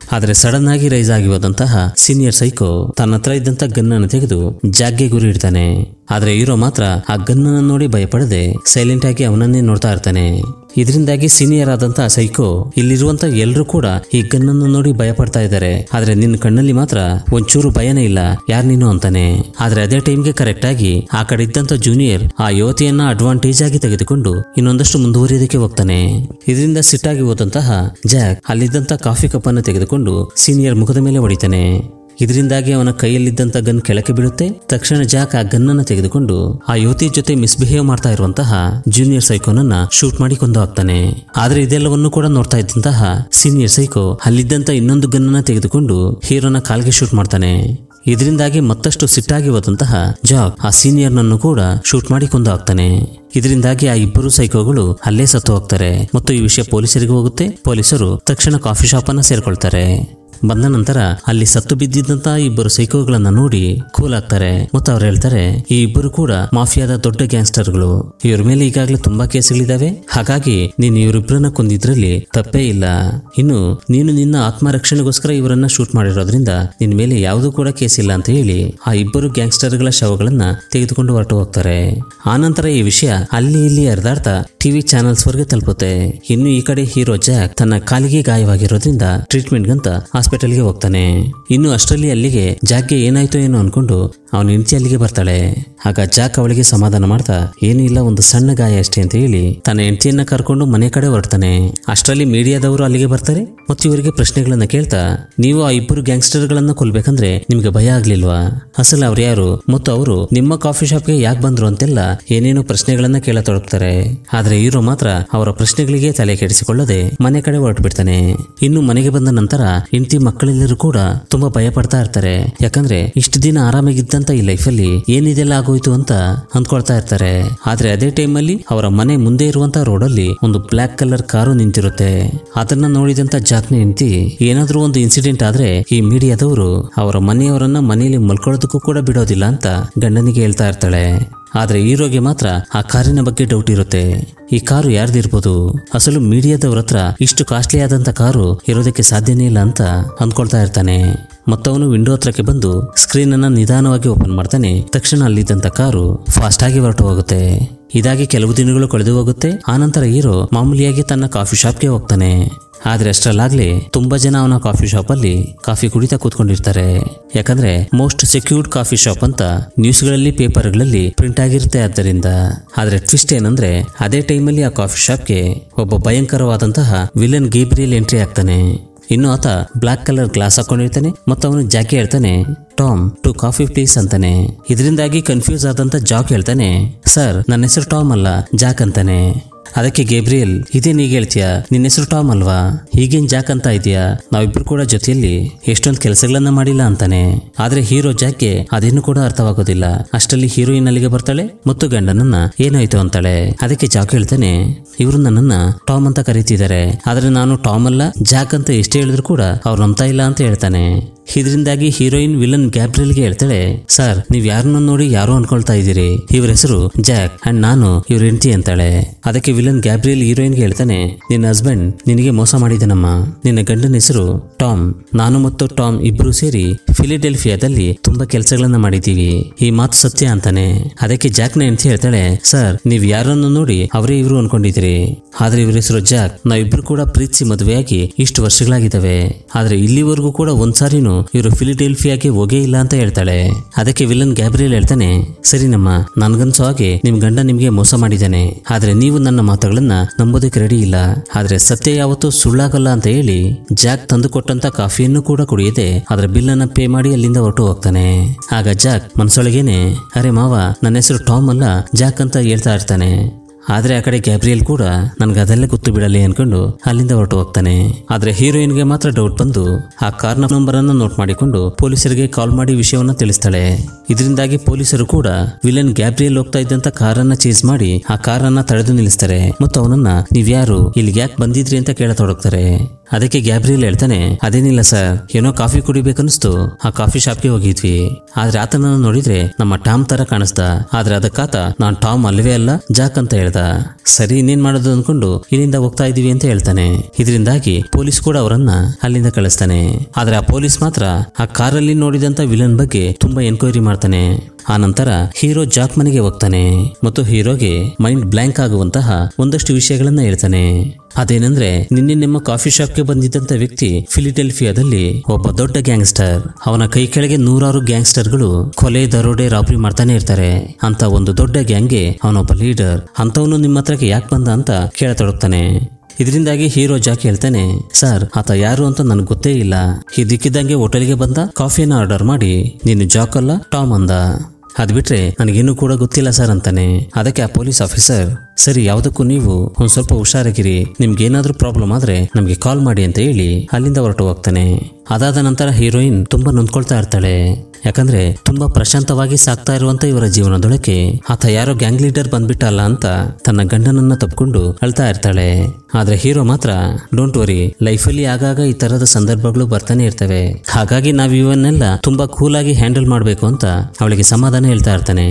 ಆದ್ರೆ ಸಡನ್ ಆಗಿ ರೈಸ್ ಆಗಿ ಹೋದಂತಹ ಸೀನಿಯರ್ ಸೈಕೋ ತನ್ನ ಹತ್ರ ಇದ್ದಂತ ಗನ್ನನ್ನು ತೆಗೆದು ಜಾಗ್ಗೆ ಗುರಿ ಇಡ್ತಾನೆ ಆದ್ರೆ ಹೀರೋ ಮಾತ್ರ ಆ ಗನ್ನನ್ನು ನೋಡಿ ಭಯಪಡದೆ ಸೈಲೆಂಟ್ ಆಗಿ ಅವನನ್ನೇ ನೋಡ್ತಾ ಇರ್ತಾನೆ ಇದರಿಂದಾಗಿ ಸೀನಿಯರ್ ಆದಂತ ಸೈಕೋ ಇಲ್ಲಿರುವಂತ ಎಲ್ಲರೂ ಕೂಡ ಈ ಗನ್ನನ್ನು ನೋಡಿ ಭಯ ಪಡ್ತಾ ಇದ್ದಾರೆ ಆದ್ರೆ ನಿನ್ನ ಕಣ್ಣಲ್ಲಿ ಮಾತ್ರ ಒಂಚೂರು ಭಯನೇ ಇಲ್ಲ ಯಾರ್ ನೀನು ಅಂತಾನೆ ಆದ್ರೆ ಅದೇ ಟೈಮ್ಗೆ ಕರೆಕ್ಟ್ ಆಗಿ ಆ ಕಡೆ ಇದ್ದಂತ ಜೂನಿಯರ್ ಆ ಯುವತಿಯನ್ನ ಅಡ್ವಾಂಟೇಜ್ ಆಗಿ ತೆಗೆದುಕೊಂಡು ಇನ್ನೊಂದಷ್ಟು ಮುಂದುವರಿಯೋದಕ್ಕೆ ಹೋಗ್ತಾನೆ ಇದರಿಂದ ಸಿಟ್ಟಾಗಿ ಹೋದಂತಹ ಜಾಕ್ ಅಲ್ಲಿದ್ದಂತ ಕಾಫಿ ಕಪ್ ಅನ್ನು ತೆಗೆದುಕೊಂಡು ಸೀನಿಯರ್ ಮುಖದ ಮೇಲೆ ಹೊಡಿತಾನೆ ಇದರಿಂದಾಗಿ ಅವನ ಕೈಯಲ್ಲಿದ್ದಂತ ಗನ್ ಕೆಳಕ್ಕೆ ಬೀಳುತ್ತೆ ತಕ್ಷಣ ಜಾಕ್ ಆ ಗನ್ನನ್ನು ತೆಗೆದುಕೊಂಡು ಆ ಯುವತಿ ಜೊತೆ ಮಿಸ್ಬಿಹೇವ್ ಮಾಡ್ತಾ ಇರುವಂತಹ ಜೂನಿಯರ್ ಸೈಕೋನನ್ನ ಶೂಟ್ ಮಾಡಿ ಕೊಂದು ಹಾಕ್ತಾನೆ ಆದ್ರೆ ಇದೆಲ್ಲವನ್ನು ಕೂಡ ನೋಡ್ತಾ ಇದ್ದಂತಹ ಸೀನಿಯರ್ ಸೈಕೋ ಅಲ್ಲಿದ್ದಂತ ಇನ್ನೊಂದು ಗನ್ನನ್ನ ತೆಗೆದುಕೊಂಡು ಹೀರೋನ ಕಾಲ್ಗೆ ಶೂಟ್ ಮಾಡ್ತಾನೆ ಇದರಿಂದಾಗಿ ಮತ್ತಷ್ಟು ಸಿಟ್ಟಾಗಿ ಹೋದಂತಹ ಜಾಕ್ ಆ ಸೀನಿಯರ್ನನ್ನು ಕೂಡ ಶೂಟ್ ಮಾಡಿ ಕೊಂದು ಹಾಕ್ತಾನೆ ಇದರಿಂದಾಗಿ ಆ ಇಬ್ಬರು ಸೈಕೋಗಳು ಅಲ್ಲೇ ಸತ್ತು ಹೋಗ್ತಾರೆ ಮತ್ತು ಈ ವಿಷಯ ಪೊಲೀಸರಿಗೆ ಹೋಗುತ್ತೆ ಪೊಲೀಸರು ತಕ್ಷಣ ಕಾಫಿ ಶಾಪ್ ಅನ್ನ ಸೇರ್ಕೊಳ್ತಾರೆ ಬಂದ ನಂತರ ಅಲ್ಲಿ ಸತ್ತು ಬಿದ್ದಿದ್ದಂತಹ ಇಬ್ಬರು ಸೈಕೋಗಳನ್ನ ನೋಡಿ ಕೂಲ್ ಆಗ್ತಾರೆ ಮತ್ತು ಅವ್ರು ಹೇಳ್ತಾರೆ ಈ ಇಬ್ಬರು ಕೂಡ ಮಾಫಿಯಾದ ದೊಡ್ಡ ಗ್ಯಾಂಗ್ಸ್ಟರ್ಗಳು ಇವ್ರ ಮೇಲೆ ಈಗಾಗಲೇ ತುಂಬಾ ಕೇಸ್ಗಳಿದಾವೆ ಹಾಗಾಗಿ ನೀನು ಇವರಿಬ್ಬರನ್ನ ಕೊಂದಿದ್ರಲ್ಲಿ ತಪ್ಪೇ ಇಲ್ಲ ಇನ್ನು ನೀನು ನಿನ್ನ ಆತ್ಮರಕ್ಷಣೆಗೋಸ್ಕರ ಇವರನ್ನ ಶೂಟ್ ಮಾಡಿರೋದ್ರಿಂದ ನಿನ್ ಮೇಲೆ ಯಾವುದೂ ಕೂಡ ಕೇಸ್ ಇಲ್ಲ ಅಂತ ಹೇಳಿ ಆ ಇಬ್ಬರು ಗ್ಯಾಂಗ್ಸ್ಟರ್ಗಳ ಶವಗಳನ್ನ ತೆಗೆದುಕೊಂಡು ಹೊರಟು ಹೋಗ್ತಾರೆ ಆನಂತರ ಈ ವಿಷಯ ಅಲ್ಲಿ ಇಲ್ಲಿ ಹರಿದಾಡ್ತಾ ಟಿವಿ ಚಾನೆಲ್ಸ್ ವರೆಗೆ ತಲುಪುತ್ತೆ ಇನ್ನು ಈ ಕಡೆ ಹೀರೋ ಜಾಕ್ ತನ್ನ ಕಾಲಿಗೆ ಗಾಯವಾಗಿರೋದ್ರಿಂದ ಟ್ರೀಟ್ಮೆಂಟ್ಗಂತ ಹಾಸ್ಪಿಟಲ್ಗೆ ಹೋಗ್ತಾನೆ ಇನ್ನು ಅಷ್ಟರಲ್ಲಿ ಅಲ್ಲಿಗೆ ಜಾಕ್ಗೆ ಏನಾಯ್ತೋ ಏನೋ ಅನ್ಕೊಂಡು ಅವನ ಹೆಂಡತಿ ಅಲ್ಲಿಗೆ ಬರ್ತಾಳೆ ಆಗ ಜಾಕ್ ಅವಳಿಗೆ ಸಮಾಧಾನ ಮಾಡ್ತಾ ಏನೂ ಇಲ್ಲ ಒಂದು ಸಣ್ಣ ಗಾಯ ಅಷ್ಟೇ ಅಂತ ಹೇಳಿ ತನ್ನ ಹೆಂಡತಿಯನ್ನ ಕರ್ಕೊಂಡು ಮನೆ ಕಡೆ ಹೊರಡ್ತಾನೆ ಅಷ್ಟರಲ್ಲಿ ಮೀಡಿಯಾದವರು ಅಲ್ಲಿಗೆ ಬರ್ತಾರೆ ಮತ್ತು ಇವರಿಗೆ ಪ್ರಶ್ನೆಗಳನ್ನ ಕೇಳ್ತಾ ನೀವು ಆ ಇಬ್ಬರು ಗ್ಯಾಂಗ್ಸ್ಟರ್ಗಳನ್ನ ಕೊಲ್ಬೇಕಂದ್ರೆ ನಿಮ್ಗೆ ಭಯ ಆಗ್ಲಿಲ್ವಾ ಅಸಲು ಅವ್ರು ಯಾರು ಮತ್ತು ಅವರು ನಿಮ್ಮ ಕಾಫಿ ಶಾಪ್ಗೆ ಯಾಕೆ ಬಂದ್ರು ಅಂತೆಲ್ಲ ಏನೇನೋ ಪ್ರಶ್ನೆಗಳನ್ನ ಕೇಳತೊಡಗ್ತಾರೆ ಆದ್ರೆ ಹೀರೋ ಮಾತ್ರ ಅವರ ಪ್ರಶ್ನೆಗಳಿಗೆ ತಲೆ ಕೆಡಿಸಿಕೊಳ್ಳದೆ ಮನೆ ಕಡೆ ಹೊರಟು ಬಿಡ್ತಾನೆ ಇನ್ನು ಮನೆಗೆ ಬಂದ ನಂತರ ಹೆಂಡತಿ ಮಕ್ಕಳೆಲ್ಲರೂ ಕೂಡ ತುಂಬಾ ಭಯ ಪಡ್ತಾ ಇರ್ತಾರೆ ಯಾಕಂದ್ರೆ ಇಷ್ಟು ದಿನ ಆರಾಮಾಗಿದ್ದಂತ ಈ ಲೈಫಲ್ಲಿ ಏನಿದೆಲ್ಲ ಆಗೋಯ್ತು ಅಂತ ಅಂದ್ಕೊಳ್ತಾ ಇರ್ತಾರೆ ಆದ್ರೆ ಅದೇ ಟೈಮಲ್ಲಿ ಅವರ ಮನೆ ಮುಂದೆ ಇರುವಂತ ರೋಡಲ್ಲಿ ಒಂದು ಬ್ಲಾಕ್ ಕಲರ್ ಕಾರು ನಿಂತಿರುತ್ತೆ ಅದನ್ನ ನೋಡಿದಂತ ಜಾಕ್ನ ಹೆಂಡತಿ ಏನಾದ್ರೂ ಒಂದು ಇನ್ಸಿಡೆಂಟ್ ಆದ್ರೆ ಈ ಮೀಡಿಯಾದವರು ಅವರ ಮನೆಯವರನ್ನ ಮನೆಯಲ್ಲಿ ಮಲ್ಕೊಳ್ಳೋದಕ್ಕೂ ಕೂಡ ಬಿಡೋದಿಲ್ಲ ಅಂತ ಗಂಡನಿಗೆ ಹೇಳ್ತಾ ಇರ್ತಾಳೆ ಆದ್ರೆ ಹೀರೋಗೆ ಮಾತ್ರ ಆ ಕಾರಿನ ಬಗ್ಗೆ ಡೌಟ್ ಇರುತ್ತೆ ಈ ಕಾರು ಯಾರ್ದಿರ್ಬೋದು ಅಸಲು ಮೀಡಿಯಾದವ್ರ ಹತ್ರ ಇಷ್ಟು ಕಾಸ್ಟ್ಲಿ ಆದಂತ ಕಾರು ಇರೋದಕ್ಕೆ ಸಾಧ್ಯನೇ ಇಲ್ಲ ಅಂತ ಅಂದ್ಕೊಳ್ತಾ ಇರ್ತಾನೆ ಮತ್ತವನು ವಿಂಡೋ ಹತ್ರಕ್ಕೆ ಬಂದು ಸ್ಕ್ರೀನ್ ಅನ್ನ ನಿಧಾನವಾಗಿ ಓಪನ್ ಮಾಡ್ತಾನೆ ತಕ್ಷಣ ಅಲ್ಲಿದ್ದಂತ ಕಾರು ಫಾಸ್ಟ್ ಆಗಿ ಹೊರಟು ಹೋಗುತ್ತೆ ಇದಾಗಿ ಕೆಲವು ದಿನಗಳು ಕಳೆದು ಹೋಗುತ್ತೆ ಆನಂತರ ಹೀರೋ ಮಾಮೂಲಿಯಾಗಿ ತನ್ನ ಕಾಫಿ ಶಾಪ್ಗೆ ಹೋಗ್ತಾನೆ ಆದ್ರೆ ಅಷ್ಟರಲ್ಲಾಗ್ಲೇ ತುಂಬಾ ಜನ ಅವನ ಕಾಫಿ ಶಾಪ್ ಅಲ್ಲಿ ಕಾಫಿ ಕುಡಿತಾ ಕೂತ್ಕೊಂಡಿರ್ತಾರೆ ಯಾಕಂದ್ರೆ ಮೋಸ್ಟ್ ಸೆಕ್ಯೂರ್ಡ್ ಕಾಫಿ ಶಾಪ್ ಅಂತ ನ್ಯೂಸ್ಗಳಲ್ಲಿ ಪೇಪರ್ಗಳಲ್ಲಿ ಪ್ರಿಂಟ್ ಆಗಿರುತ್ತೆ ಆದ್ದರಿಂದ ಆದ್ರೆ ಟ್ವಿಸ್ಟ್ ಏನಂದ್ರೆ ಅದೇ ಟೈಮಲ್ಲಿ ಆ ಕಾಫಿ ಶಾಪ್ಗೆ ಒಬ್ಬ ಭಯಂಕರವಾದಂತಹ ವಿಲನ್ ಗೇಬ್ರಿಯಲ್ ಎಂಟ್ರಿ ಆಗ್ತಾನೆ ಇನ್ನು ಆತ ಬ್ಲಾಕ್ ಕಲರ್ ಗ್ಲಾಸ್ ಹಾಕೊಂಡಿರ್ತಾನೆ ಮತ್ತು ಅವನು ಜಾಕಿ ಹೇಳ್ತಾನೆ ಟಾಮ್ ಟು ಕಾಫಿ ಪ್ಲೀಸ್ ಅಂತಾನೆ ಇದರಿಂದಾಗಿ ಕನ್ಫ್ಯೂಸ್ ಆದಂತ ಜಾಕ್ ಹೇಳ್ತಾನೆ ಸರ್ ನನ್ನ ಹೆಸರು ಟಾಮ್ ಅಲ್ಲ ಜಾಕ್ ಅಂತಾನೆ ಅದಕ್ಕೆ ಗೇಬ್ರಿಯಲ್ ಇದೇ ನೀಗ ಹೇಳ್ತೀಯ ನಿನ್ನ ಹೆಸರು ಟಾಮ್ ಅಲ್ವಾ ಈಗೇನ್ ಜಾಕ್ ಅಂತ ಇದೆಯಾ ನಾವಿಬ್ರು ಕೂಡ ಜೊತೆಯಲ್ಲಿ ಎಷ್ಟೊಂದು ಕೆಲಸಗಳನ್ನ ಮಾಡಿಲ್ಲ ಅಂತಾನೆ ಆದ್ರೆ ಹೀರೋ ಜಾಕ್ಗೆ ಅದೇನು ಕೂಡ ಅರ್ಥವಾಗೋದಿಲ್ಲ ಅಷ್ಟರಲ್ಲಿ ಹೀರೋಯಿನ್ ಅಲ್ಲಿಗೆ ಬರ್ತಾಳೆ ಮತ್ತು ಗಂಡನನ್ನ ಏನಾಯ್ತು ಅಂತಾಳೆ ಅದಕ್ಕೆ ಜಾಕ್ ಹೇಳ್ತಾನೆ ಇವರು ನನ್ನನ್ನ ಟಾಮ್ ಅಂತ ಕರೀತಿದ್ದಾರೆ ಆದ್ರೆ ನಾನು ಟಾಮ್ ಅಲ್ಲ ಜಾಕ್ ಅಂತ ಎಷ್ಟೇ ಹೇಳಿದ್ರು ಕೂಡ ಅವ್ರು ನಂಬ್ತಾ ಇಲ್ಲ ಅಂತ ಹೇಳ್ತಾನೆ ಇದರಿಂದಾಗಿ ಹೀರೋಯಿನ್ ವಿಲನ್ ಗ್ಯಾಬ್ರಿಯಲ್ಗೆ ಹೇಳ್ತಾಳೆ ಸರ್ ನೀವ್ ಯಾರನ್ನ ನೋಡಿ ಯಾರೋ ಅನ್ಕೊಳ್ತಾ ಇದ್ದೀರಿ ಇವ್ರ ಹೆಸರು ಜಾಕ್ ಅಂಡ್ ನಾನು ಇವ್ರ ಹೆಂಡತಿ ಅಂತಾಳೆ ಅದಕ್ಕೆ ವಿಲನ್ ಗ್ಯಾಬ್ರಿಯಲ್ ಹೀರೋಯಿನ್ಗೆ ಹೇಳ್ತಾನೆ ನಿನ್ನ ಹಸ್ಬೆಂಡ್ ನಿನಗೆ ಮೋಸ ಮಾಡಿದನಮ್ಮ ನಿನ್ನ ಗಂಡನ ಹೆಸರು ಟಾಮ್ ನಾನು ಮತ್ತು ಟಾಮ್ ಇಬ್ರು ಸೇರಿ ಫಿಲಿಡೆಲ್ಫಿಯಾದಲ್ಲಿ ತುಂಬಾ ಕೆಲಸಗಳನ್ನ ಮಾಡಿದ್ದೀವಿ ಈ ಮಾತು ಸತ್ಯ ಅಂತಾನೆ ಅದಕ್ಕೆ ಜಾಕ್ನ ಹೆಂಡತಿ ಹೇಳ್ತಾಳೆ ಸರ್ ನೀವ್ ಯಾರನ್ನು ನೋಡಿ ಅವರೇ ಇವ್ರು ಅನ್ಕೊಂಡಿದ್ದೀರಿ ಆದ್ರೆ ಇವ್ರ ಹೆಸರು ಜಾಕ್ ನಾವಿಬ್ರು ಕೂಡ ಪ್ರೀತಿಸಿ ಮದುವೆಯಾಗಿ ಇಷ್ಟು ವರ್ಷಗಳಾಗಿದ್ದಾವೆ ಆದ್ರೆ ಇಲ್ಲಿವರೆಗೂ ಕೂಡ ಒಂದ್ಸಾರಿನೂ ಇವರು ಫಿಲಿಡೆಲ್ಫಿಯಾಗೆ ಹೋಗೇ ಇಲ್ಲ ಅಂತ ಹೇಳ್ತಾಳೆ ಅದಕ್ಕೆ ವಿಲನ್ ಗ್ಯಾಬ್ರಿಯಲ್ ಹೇಳ್ತಾನೆ ಸರಿನಮ್ಮ ನನ್ಗನ್ಸೋ ಹಾಗೆ ನಿಮ್ ಗಂಡ ನಿಮ್ಗೆ ಮೋಸ ಮಾಡಿದ್ದಾನೆ ಆದ್ರೆ ನೀವು ನನ್ನ ಮಾತುಗಳನ್ನ ನಂಬೋದಕ್ಕೆ ರೆಡಿ ಇಲ್ಲ ಆದ್ರೆ ಸತ್ಯ ಯಾವತ್ತೂ ಸುಳ್ಳಾಗಲ್ಲ ಅಂತ ಹೇಳಿ ಜಾಕ್ ತಂದು ಕೊಟ್ಟಂತ ಕಾಫಿಯನ್ನು ಕೂಡ ಕುಡಿಯದೆ ಅದರ ಬಿಲ್ ಅನ್ನ ಪೇ ಮಾಡಿ ಅಲ್ಲಿಂದ ಹೊರಟು ಹೋಗ್ತಾನೆ ಆಗ ಜಾಕ್ ಮನ್ಸೊಳಗೇನೆ ಅರೆ ಮಾವ ನನ್ನ ಹೆಸರು ಟಾಮ್ ಅಲ್ಲ ಜಾಕ್ ಅಂತ ಹೇಳ್ತಾ ಇರ್ತಾನೆ ಆದ್ರೆ ಆ ಕಡೆ ಗ್ಯಾಬ್ರಿಯಲ್ ಕೂಡ ನನ್ಗೆ ಅದೆಲ್ಲ ಗೊತ್ತು ಬಿಡಲಿ ಅನ್ಕೊಂಡು ಅಲ್ಲಿಂದ ಹೊರಟು ಹೋಗ್ತಾನೆ ಆದ್ರೆ ಹೀರೋಯಿನ್ಗೆ ಮಾತ್ರ ಡೌಟ್ ಬಂದು ಆ ಕಾರ್ನ ನಂಬರ್ ಅನ್ನ ನೋಟ್ ಮಾಡಿಕೊಂಡು ಪೊಲೀಸರಿಗೆ ಕಾಲ್ ಮಾಡಿ ವಿಷಯವನ್ನ ತಿಳಿಸ್ತಾಳೆ ಇದರಿಂದಾಗಿ ಪೊಲೀಸರು ಕೂಡ ವಿಲನ್ ಗ್ಯಾಬ್ರಿಯಲ್ ಹೋಗ್ತಾ ಇದ್ದಂತ ಕಾರನ್ನ ಚೇಸ್ ಮಾಡಿ ಆ ಕಾರನ್ನ ತಡೆದು ನಿಲ್ಲಿಸ್ತಾರೆ ಮತ್ತು ಅವನನ್ನ ನೀವ್ಯಾರು ಇಲ್ಲಿಗೆ ಯಾಕೆ ಬಂದಿದ್ರಿ ಅಂತ ಕೇಳತೊಡಗ್ತಾರೆ ಅದಕ್ಕೆ ಗ್ಯಾಬ್ರಿಯಲ್ ಹೇಳ್ತಾನೆ ಅದೇನಿಲ್ಲ ಸರ್ ಏನೋ ಕಾಫಿ ಕುಡಿಬೇಕನ್ನಿಸ್ತು ಆ ಕಾಫಿ ಶಾಪ್ಗೆ ಹೋಗಿದ್ವಿ ಆದ್ರೆ ಆತನನ್ನು ನೋಡಿದ್ರೆ ನಮ್ಮ ಟಾಮ್ ತರ ಕಾಣಿಸ್ದ ಆದ್ರೆ ಅದಕ್ಕಾತ ನಾನ್ ಟಾಮ್ ಅಲ್ವೇ ಅಲ್ಲ ಜಾಕ್ ಅಂತ ಹೇಳ್ದ ಸರಿ ಇನ್ನೇನ್ ಮಾಡೋದು ಅನ್ಕೊಂಡು ಇಲ್ಲಿಂದ ಹೋಗ್ತಾ ಇದೀವಿ ಅಂತ ಹೇಳ್ತಾನೆ ಇದರಿಂದಾಗಿ ಪೊಲೀಸ್ ಕೂಡ ಅವರನ್ನ ಅಲ್ಲಿಂದ ಕಳಿಸ್ತಾನೆ ಆದ್ರೆ ಆ ಪೊಲೀಸ್ ಮಾತ್ರ ಆ ಕಾರಲ್ಲಿ ನೋಡಿದಂತ ವಿಲನ್ ಬಗ್ಗೆ ತುಂಬಾ ಎನ್ಕ್ವೈರಿ ಮಾಡ್ತಾನೆ ಆ ನಂತರ ಹೀರೋ ಜಾಕ್ ಮನೆಗೆ ಹೋಗ್ತಾನೆ ಮತ್ತು ಹೀರೋಗೆ ಮೈಂಡ್ ಬ್ಲಾಂಕ್ ಆಗುವಂತಹ ಒಂದಷ್ಟು ವಿಷಯಗಳನ್ನ ಹೇಳ್ತಾನೆ ಅದೇನೆಂದ್ರೆ ನಿನ್ನೆ ನಿಮ್ಮ ಕಾಫಿ ಶಾಪ್ಗೆ ಬಂದಿದ್ದಂತ ವ್ಯಕ್ತಿ ಫಿಲಿಡೆಲ್ಫಿಯಾದಲ್ಲಿ ಒಬ್ಬ ದೊಡ್ಡ ಗ್ಯಾಂಗ್ಸ್ಟರ್ ಅವನ ಕೈ ಕೆಳಗೆ ನೂರಾರು ಗ್ಯಾಂಗ್ಸ್ಟರ್ಗಳು ಕೊಲೆ ದರೋಡೆ ರಾಬರಿ ಮಾಡ್ತಾನೆ ಇರ್ತಾರೆ ಅಂತ ಒಂದು ದೊಡ್ಡ ಗ್ಯಾಂಗ್ಗೆ ಅವನೊಬ್ಬ ಲೀಡರ್ ಅಂತವನು ನಿಮ್ಮ ಹತ್ರಕ್ಕೆ ಯಾಕೆ ಬಂದ ಅಂತ ಕೇಳತೊಡಗ್ತಾನೆ ಇದರಿಂದಾಗಿ ಹೀರೋ ಜಾಕ್ ಹೇಳ್ತಾನೆ ಸರ್ ಆತ ಯಾರು ಅಂತ ನನಗೆ ಗೊತ್ತೇ ಇಲ್ಲ ಇದಕ್ಕಿದ್ದಂಗೆ ಹೋಟೆಲ್ಗೆ ಬಂದ ಕಾಫಿನ ಆರ್ಡರ್ ಮಾಡಿ ನೀನು ಜಾಕ್ ಅಲ್ಲ ಟಾಮ್ ಅಂದ ಅದ್ ಬಿಟ್ರೆ ನನಗೇನು ಕೂಡ ಗೊತ್ತಿಲ್ಲ ಸರ್ ಅಂತಾನೆ ಅದಕ್ಕೆ ಆ ಪೊಲೀಸ್ ಆಫೀಸರ್ ಸರಿ ಯಾವುದಕ್ಕೂ ನೀವು ಒಂದ್ ಸ್ವಲ್ಪ ಹುಷಾರಾಗಿರಿ ನಿಮ್ಗೆ ಏನಾದ್ರೂ ಪ್ರಾಬ್ಲಮ್ ಆದ್ರೆ ನಮ್ಗೆ ಕಾಲ್ ಮಾಡಿ ಅಂತ ಹೇಳಿ ಅಲ್ಲಿಂದ ಹೊರಟು ಹೋಗ್ತಾನೆ ಅದಾದ ನಂತರ ಹೀರೋಯಿನ್ ತುಂಬಾ ನೊಂದ್ಕೊಳ್ತಾ ಇರ್ತಾಳೆ ಯಾಕಂದ್ರೆ ತುಂಬಾ ಪ್ರಶಾಂತವಾಗಿ ಸಾಕ್ತಾ ಇರುವಂತ ಇವರ ಜೀವನದೊಳಗೆ ಆತ ಯಾರೋ ಗ್ಯಾಂಗ್ ಲೀಡರ್ ಬಂದ್ಬಿಟ್ಟಲ್ಲ ಅಂತ ತನ್ನ ಗಂಡನನ್ನ ತಪ್ಕೊಂಡು ಅಳ್ತಾ ಇರ್ತಾಳೆ ಆದ್ರೆ ಹೀರೋ ಮಾತ್ರ ಡೋಂಟ್ ವರಿ ಲೈಫಲ್ಲಿ ಆಗಾಗ ಈ ತರದ ಸಂದರ್ಭಗಳು ಬರ್ತಾನೆ ಇರ್ತವೆ ಹಾಗಾಗಿ ನಾವು ಇವನ್ನೆಲ್ಲ ತುಂಬಾ ಕೂಲಾಗಿ ಹ್ಯಾಂಡಲ್ ಮಾಡಬೇಕು ಅಂತ ಅವಳಿಗೆ ಸಮಾಧಾನ ಹೇಳ್ತಾ ಇರ್ತಾನೆ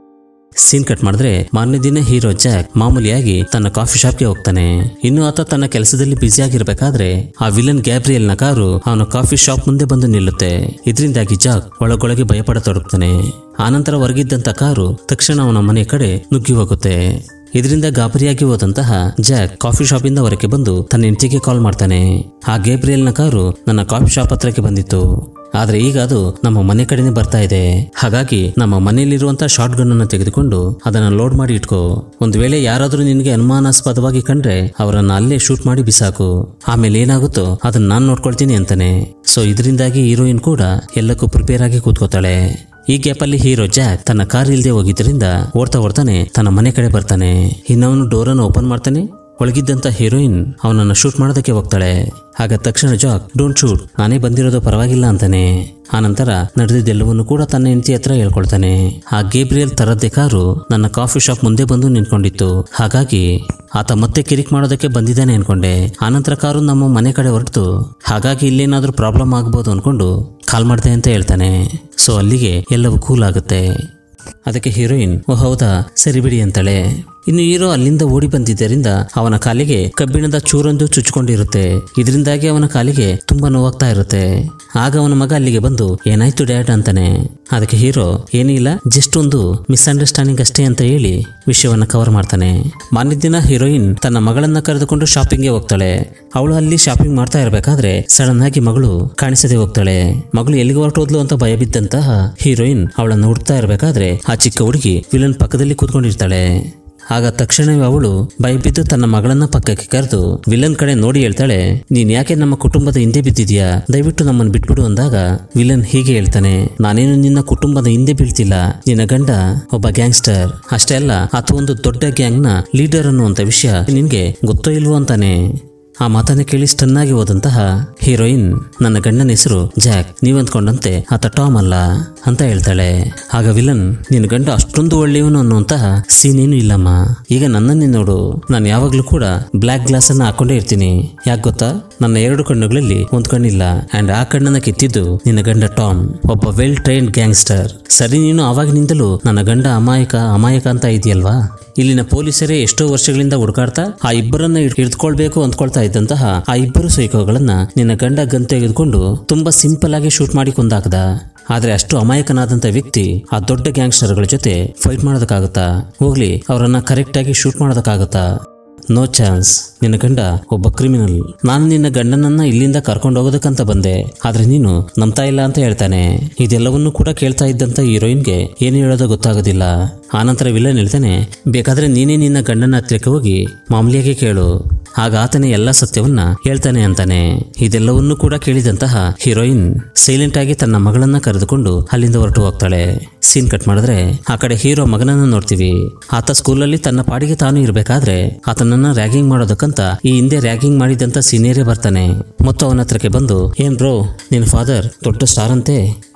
ಸೀನ್ ಕಟ್ ಮಾಡಿದ್ರೆ ಮಾರನೇ ದಿನ ಹೀರೋ ಜಾಕ್ ಮಾಮೂಲಿಯಾಗಿ ತನ್ನ ಕಾಫಿ ಶಾಪ್ಗೆ ಹೋಗ್ತಾನೆ ಇನ್ನು ಆತ ತನ್ನ ಕೆಲಸದಲ್ಲಿ ಬ್ಯುಸಿ ಆಗಿರ್ಬೇಕಾದ್ರೆ ಆ ವಿಲನ್ ಗ್ಯಾಬ್ರಿಯಲ್ ನ ಕಾರು ಅವನ ಕಾಫಿ ಶಾಪ್ ಮುಂದೆ ಬಂದು ನಿಲ್ಲುತ್ತೆ ಇದರಿಂದಾಗಿ ಜಾಕ್ ಒಳಗೊಳಗೆ ಭಯಪಡತೊಡಗ್ತಾನೆ ಆನಂತರ ಹೊರಗಿದ್ದಂತ ಕಾರು ತಕ್ಷಣ ಅವನ ಮನೆ ಕಡೆ ನುಗ್ಗಿ ಹೋಗುತ್ತೆ ಇದರಿಂದ ಗಾಬರಿಯಾಗಿ ಹೋದಂತಹ ಜಾಕ್ ಕಾಫಿ ಶಾಪಿಂದ ಹೊರಗೆ ಬಂದು ತನ್ನ ಹೆಂಡತಿಗೆ ಕಾಲ್ ಮಾಡ್ತಾನೆ ಆ ಗೇಬ್ರಿಯಲ್ನ ಕಾರು ನನ್ನ ಕಾಫಿ ಶಾಪ್ ಹತ್ರಕ್ಕೆ ಬಂದಿತ್ತು ಆದ್ರೆ ಈಗ ಅದು ನಮ್ಮ ಮನೆ ಕಡೆನೆ ಬರ್ತಾ ಇದೆ ಹಾಗಾಗಿ ನಮ್ಮ ಮನೆಯಲ್ಲಿರುವಂತ ಶಾರ್ಟ್ ಗನ್ ಅನ್ನು ತೆಗೆದುಕೊಂಡು ಅದನ್ನ ಲೋಡ್ ಮಾಡಿ ಇಟ್ಕೋ ಒಂದು ವೇಳೆ ಯಾರಾದ್ರೂ ನಿನಗೆ ಅನುಮಾನಾಸ್ಪದವಾಗಿ ಕಂಡ್ರೆ ಅವರನ್ನ ಅಲ್ಲೇ ಶೂಟ್ ಮಾಡಿ ಬಿಸಾಕು ಆಮೇಲೆ ಏನಾಗುತ್ತೋ ಅದನ್ನ ನಾನ್ ನೋಡ್ಕೊಳ್ತೀನಿ ಅಂತಾನೆ ಸೊ ಇದರಿಂದಾಗಿ ಹೀರೋಯಿನ್ ಕೂಡ ಎಲ್ಲಕ್ಕೂ ಪ್ರಿಪೇರ್ ಆಗಿ ಕೂತ್ಕೋತಾಳೆ ಈ ಗ್ಯಾಪಲ್ಲಿ ಹೀರೋ ಜಾಕ್ ತನ್ನ ಕಾರ್ ಇಲ್ದೆ ಹೋಗಿದ್ದರಿಂದ ಓಡ್ತಾ ಓಡ್ತಾನೆ ತನ್ನ ಮನೆ ಕಡೆ ಬರ್ತಾನೆ ಇನ್ನವನು ಡೋರನ್ನು ಓಪನ್ ಮಾಡ್ತಾನೆ ಒಳಗಿದ್ದಂತ ಹೀರೋಯಿನ್ ಅವನನ್ನ ಶೂಟ್ ಮಾಡೋದಕ್ಕೆ ಹೋಗ್ತಾಳೆ ಆಗ ತಕ್ಷಣ ಜಾಕ್ ಡೋಂಟ್ ಶೂಟ್ ನಾನೇ ಬಂದಿರೋದು ಪರವಾಗಿಲ್ಲ ಅಂತಾನೆ ಆನಂತರ ನಡೆದಿದ್ದೆಲ್ಲವನ್ನು ಕೂಡ ತನ್ನ ಹೆಂಡತಿ ಹತ್ರ ಹೇಳ್ಕೊಳ್ತಾನೆ ಆ ಗೇಬ್ರಿಯಲ್ ತರದ್ದೇ ಕಾರು ನನ್ನ ಕಾಫಿ ಶಾಪ್ ಮುಂದೆ ಬಂದು ನಿಂತ್ಕೊಂಡಿತ್ತು ಹಾಗಾಗಿ ಆತ ಮತ್ತೆ ಕಿರಿಕ್ ಮಾಡೋದಕ್ಕೆ ಬಂದಿದ್ದಾನೆ ಅನ್ಕೊಂಡೆ ಆನಂತರ ಕಾರು ನಮ್ಮ ಮನೆ ಕಡೆ ಹೊರಟು ಹಾಗಾಗಿ ಇಲ್ಲೇನಾದ್ರೂ ಪ್ರಾಬ್ಲಮ್ ಆಗ್ಬೋದು ಅನ್ಕೊಂಡು ಕಾಲ್ ಮಾಡ್ದೆ ಅಂತ ಹೇಳ್ತಾನೆ ಸೊ ಅಲ್ಲಿಗೆ ಎಲ್ಲವೂ ಕೂಲ್ ಆಗುತ್ತೆ ಅದಕ್ಕೆ ಹೀರೋಯಿನ್ ಓ ಹೌದಾ ಸರಿ ಬಿಡಿ ಅಂತಾಳೆ ಇನ್ನು ಹೀರೋ ಅಲ್ಲಿಂದ ಓಡಿ ಬಂದಿದ್ದರಿಂದ ಅವನ ಕಾಲಿಗೆ ಕಬ್ಬಿಣದ ಚೂರೊಂದು ಚುಚ್ಕೊಂಡಿರುತ್ತೆ ಇದರಿಂದಾಗಿ ಅವನ ಕಾಲಿಗೆ ತುಂಬಾ ನೋವಾಗ್ತಾ ಇರುತ್ತೆ ಆಗ ಅವನ ಮಗ ಅಲ್ಲಿಗೆ ಬಂದು ಏನಾಯ್ತು ಡ್ಯಾಡ್ ಅಂತಾನೆ ಅದಕ್ಕೆ ಹೀರೋ ಏನಿಲ್ಲ ಜಸ್ಟ್ ಒಂದು ಮಿಸ್ಅಂಡರ್ಸ್ಟ್ಯಾಂಡಿಂಗ್ ಅಷ್ಟೇ ಅಂತ ಹೇಳಿ ವಿಷಯವನ್ನ ಕವರ್ ಮಾಡ್ತಾನೆ ಮಾನ್ಯ ದಿನ ಹೀರೋಯಿನ್ ತನ್ನ ಮಗಳನ್ನ ಕರೆದುಕೊಂಡು ಶಾಪಿಂಗ್ಗೆ ಹೋಗ್ತಾಳೆ ಅವಳು ಅಲ್ಲಿ ಶಾಪಿಂಗ್ ಮಾಡ್ತಾ ಇರಬೇಕಾದ್ರೆ ಸಡನ್ ಆಗಿ ಮಗಳು ಕಾಣಿಸದೆ ಹೋಗ್ತಾಳೆ ಮಗಳು ಎಲ್ಲಿಗೆ ಹೊರಟೋದ್ಲು ಅಂತ ಭಯ ಬಿದ್ದಂತಹ ಹೀರೋಯಿನ್ ಅವಳನ್ನು ಹುಡ್ತಾ ಇರಬೇಕಾದ್ರೆ ಆ ಚಿಕ್ಕ ಹುಡುಗಿ ವಿಲನ್ ಪಕ್ಕದಲ್ಲಿ ಕೂತ್ಕೊಂಡಿರ್ತಾಳೆ ಆಗ ತಕ್ಷಣವೇ ಅವಳು ಭಯಬಿದ್ದು ತನ್ನ ಮಗಳನ್ನ ಪಕ್ಕಕ್ಕೆ ಕರೆದು ವಿಲನ್ ಕಡೆ ನೋಡಿ ಹೇಳ್ತಾಳೆ ನೀನ್ ಯಾಕೆ ನಮ್ಮ ಕುಟುಂಬದ ಹಿಂದೆ ಬಿದ್ದಿದ್ಯಾ ದಯವಿಟ್ಟು ನಮ್ಮನ್ನು ಬಿಟ್ಬಿಡು ಅಂದಾಗ ವಿಲನ್ ಹೀಗೆ ಹೇಳ್ತಾನೆ ನಾನೇನು ನಿನ್ನ ಕುಟುಂಬದ ಹಿಂದೆ ಬೀಳ್ತಿಲ್ಲ ನಿನ್ನ ಗಂಡ ಒಬ್ಬ ಗ್ಯಾಂಗ್ಸ್ಟರ್ ಅಷ್ಟೇ ಅಲ್ಲ ಆತ ಒಂದು ದೊಡ್ಡ ಗ್ಯಾಂಗ್ನ ಲೀಡರ್ ಅನ್ನುವಂತ ವಿಷಯ ನಿನ್ಗೆ ಗೊತ್ತೋ ಇಲ್ವೋ ಅಂತಾನೆ ಆ ಮಾತನ್ನ ಕೇಳಿ ಸ್ಟನ್ ಆಗಿ ಹೋದಂತಹ ಹೀರೋಯಿನ್ ನನ್ನ ಗಂಡನ ಹೆಸರು ಜಾಕ್ ನೀವಂದ್ಕೊಂಡಂತೆ ಆತ ಟಾಮ್ ಅಲ್ಲ ಅಂತ ಹೇಳ್ತಾಳೆ ಆಗ ವಿಲನ್ ನಿನ್ನ ಗಂಡ ಅಷ್ಟೊಂದು ಒಳ್ಳೆಯವನು ಅನ್ನುವಂತಹ ಸೀನ್ ಏನು ಇಲ್ಲಮ್ಮ ಈಗ ನನ್ನನ್ನೇ ನೋಡು ನಾನು ಯಾವಾಗ್ಲೂ ಕೂಡ ಬ್ಲ್ಯಾಕ್ ಗ್ಲಾಸ್ ಅನ್ನ ಹಾಕೊಂಡೇ ಇರ್ತೀನಿ ಯಾಕೆ ಗೊತ್ತಾ ನನ್ನ ಎರಡು ಕಣ್ಣುಗಳಲ್ಲಿ ಒಂದ್ ಕಣ್ಣಿಲ್ಲ ಅಂಡ್ ಆ ಕಣ್ಣನ್ನ ಕಿತ್ತಿದ್ದು ನಿನ್ನ ಗಂಡ ಟಾಮ್ ಒಬ್ಬ ವೆಲ್ ಟ್ರೈನ್ಡ್ ಗ್ಯಾಂಗ್ಸ್ಟರ್ ಸರಿ ನೀನು ಆವಾಗಿನಿಂದಲೂ ನನ್ನ ಗಂಡ ಅಮಾಯಕ ಅಮಾಯಕ ಅಂತ ಇದೆಯಲ್ವಾ ಇಲ್ಲಿನ ಪೊಲೀಸರೇ ಎಷ್ಟೋ ವರ್ಷಗಳಿಂದ ಹುಡುಕಾಡ್ತಾ ಆ ಇಬ್ಬರನ್ನ ಹಿಡ್- ಹಿಡ್ಕೊಳ್ಬೇಕು ಅಂದ್ಕೊಳ್ತಾ ಇದ್ದಂತಹ ಆ ಇಬ್ಬರು ಸೈಕೋಗಳನ್ನ ನಿನ್ನ ಗಂಡ ಗನ್ ತೆಗೆದುಕೊಂಡು ತುಂಬಾ ಸಿಂಪಲ್ ಆಗಿ ಶೂಟ್ ಮಾಡಿ ಕೊಂದಾಕದ ಆದ್ರೆ ಅಷ್ಟು ಅಮಾಯಕನಾದಂತ ವ್ಯಕ್ತಿ ಆ ದೊಡ್ಡ ಗ್ಯಾಂಗ್ಸ್ಟರ್ಗಳ ಜೊತೆ ಫೈಟ್ ಮಾಡೋದಕ್ಕಾಗುತ್ತಾ ಹೋಗ್ಲಿ ಅವರನ್ನ ಕರೆಕ್ಟ್ ಆಗಿ ಶೂಟ್ ಮಾಡೋದಕ್ಕಾಗುತ್ತಾ ನೋ ಚಾನ್ಸ್ ನಿನ್ನ ಗಂಡ ಒಬ್ಬ ಕ್ರಿಮಿನಲ್ ನಾನು ನಿನ್ನ ಗಂಡನನ್ನ ಇಲ್ಲಿಂದ ಕರ್ಕೊಂಡು ಹೋಗೋದಕ್ಕಂತ ಬಂದೆ ಆದ್ರೆ ನೀನು ನಂಬ್ತಾ ಇಲ್ಲ ಅಂತ ಹೇಳ್ತಾನೆ ಇದೆಲ್ಲವನ್ನೂ ಕೂಡ ಕೇಳ್ತಾ ಇದ್ದಂತ ಹೀರೋಯಿನ್ಗೆ ಏನು ಹೇಳೋದೋ ಗೊತ್ತಾಗೋದಿಲ್ಲ ಆನಂತರ ವಿಲನ್ ಹೇಳ್ತಾನೆ ಬೇಕಾದ್ರೆ ನೀನೇ ನಿನ್ನ ಗಂಡನ ಹತ್ರಕ್ಕೆ ಹೋಗಿ ಮಾಮೂಲಿಯಾಗಿ ಕೇಳು ಆಗ ಆತನೇ ಎಲ್ಲ ಸತ್ಯವನ್ನ ಹೇಳ್ತಾನೆ ಅಂತಾನೆ ಇದೆಲ್ಲವನ್ನೂ ಕೂಡ ಕೇಳಿದಂತಹ ಹೀರೋಯಿನ್ ಸೈಲೆಂಟ್ ಆಗಿ ತನ್ನ ಮಗಳನ್ನ ಕರೆದುಕೊಂಡು ಅಲ್ಲಿಂದ ಹೊರಟು ಹೋಗ್ತಾಳೆ ಸೀನ್ ಕಟ್ ಮಾಡಿದ್ರೆ ಆ ಕಡೆ ಹೀರೋ ಮಗನನ್ನ ನೋಡ್ತೀವಿ ಆತ ಸ್ಕೂಲಲ್ಲಿ ತನ್ನ ಪಾಡಿಗೆ ತಾನು ಇರಬೇಕಾದ್ರೆ ಆತನನ್ನ ರ್ಯಾಗಿಂಗ್ ಮಾಡೋದಕ್ಕಂತ ಈ ಹಿಂದೆ ರ್ಯಾಗಿಂಗ್ ಮಾಡಿದಂತ ಸೀನಿಯರೇ ಬರ್ತಾನೆ ಮತ್ತು ಅವನ ಹತ್ರಕ್ಕೆ ಬಂದು ಏನ್ ಬ್ರೋ ನಿನ್ನ ಫಾದರ್ ದೊಡ್ಡ ಸ್ಟಾರ್ ಅಂತೆ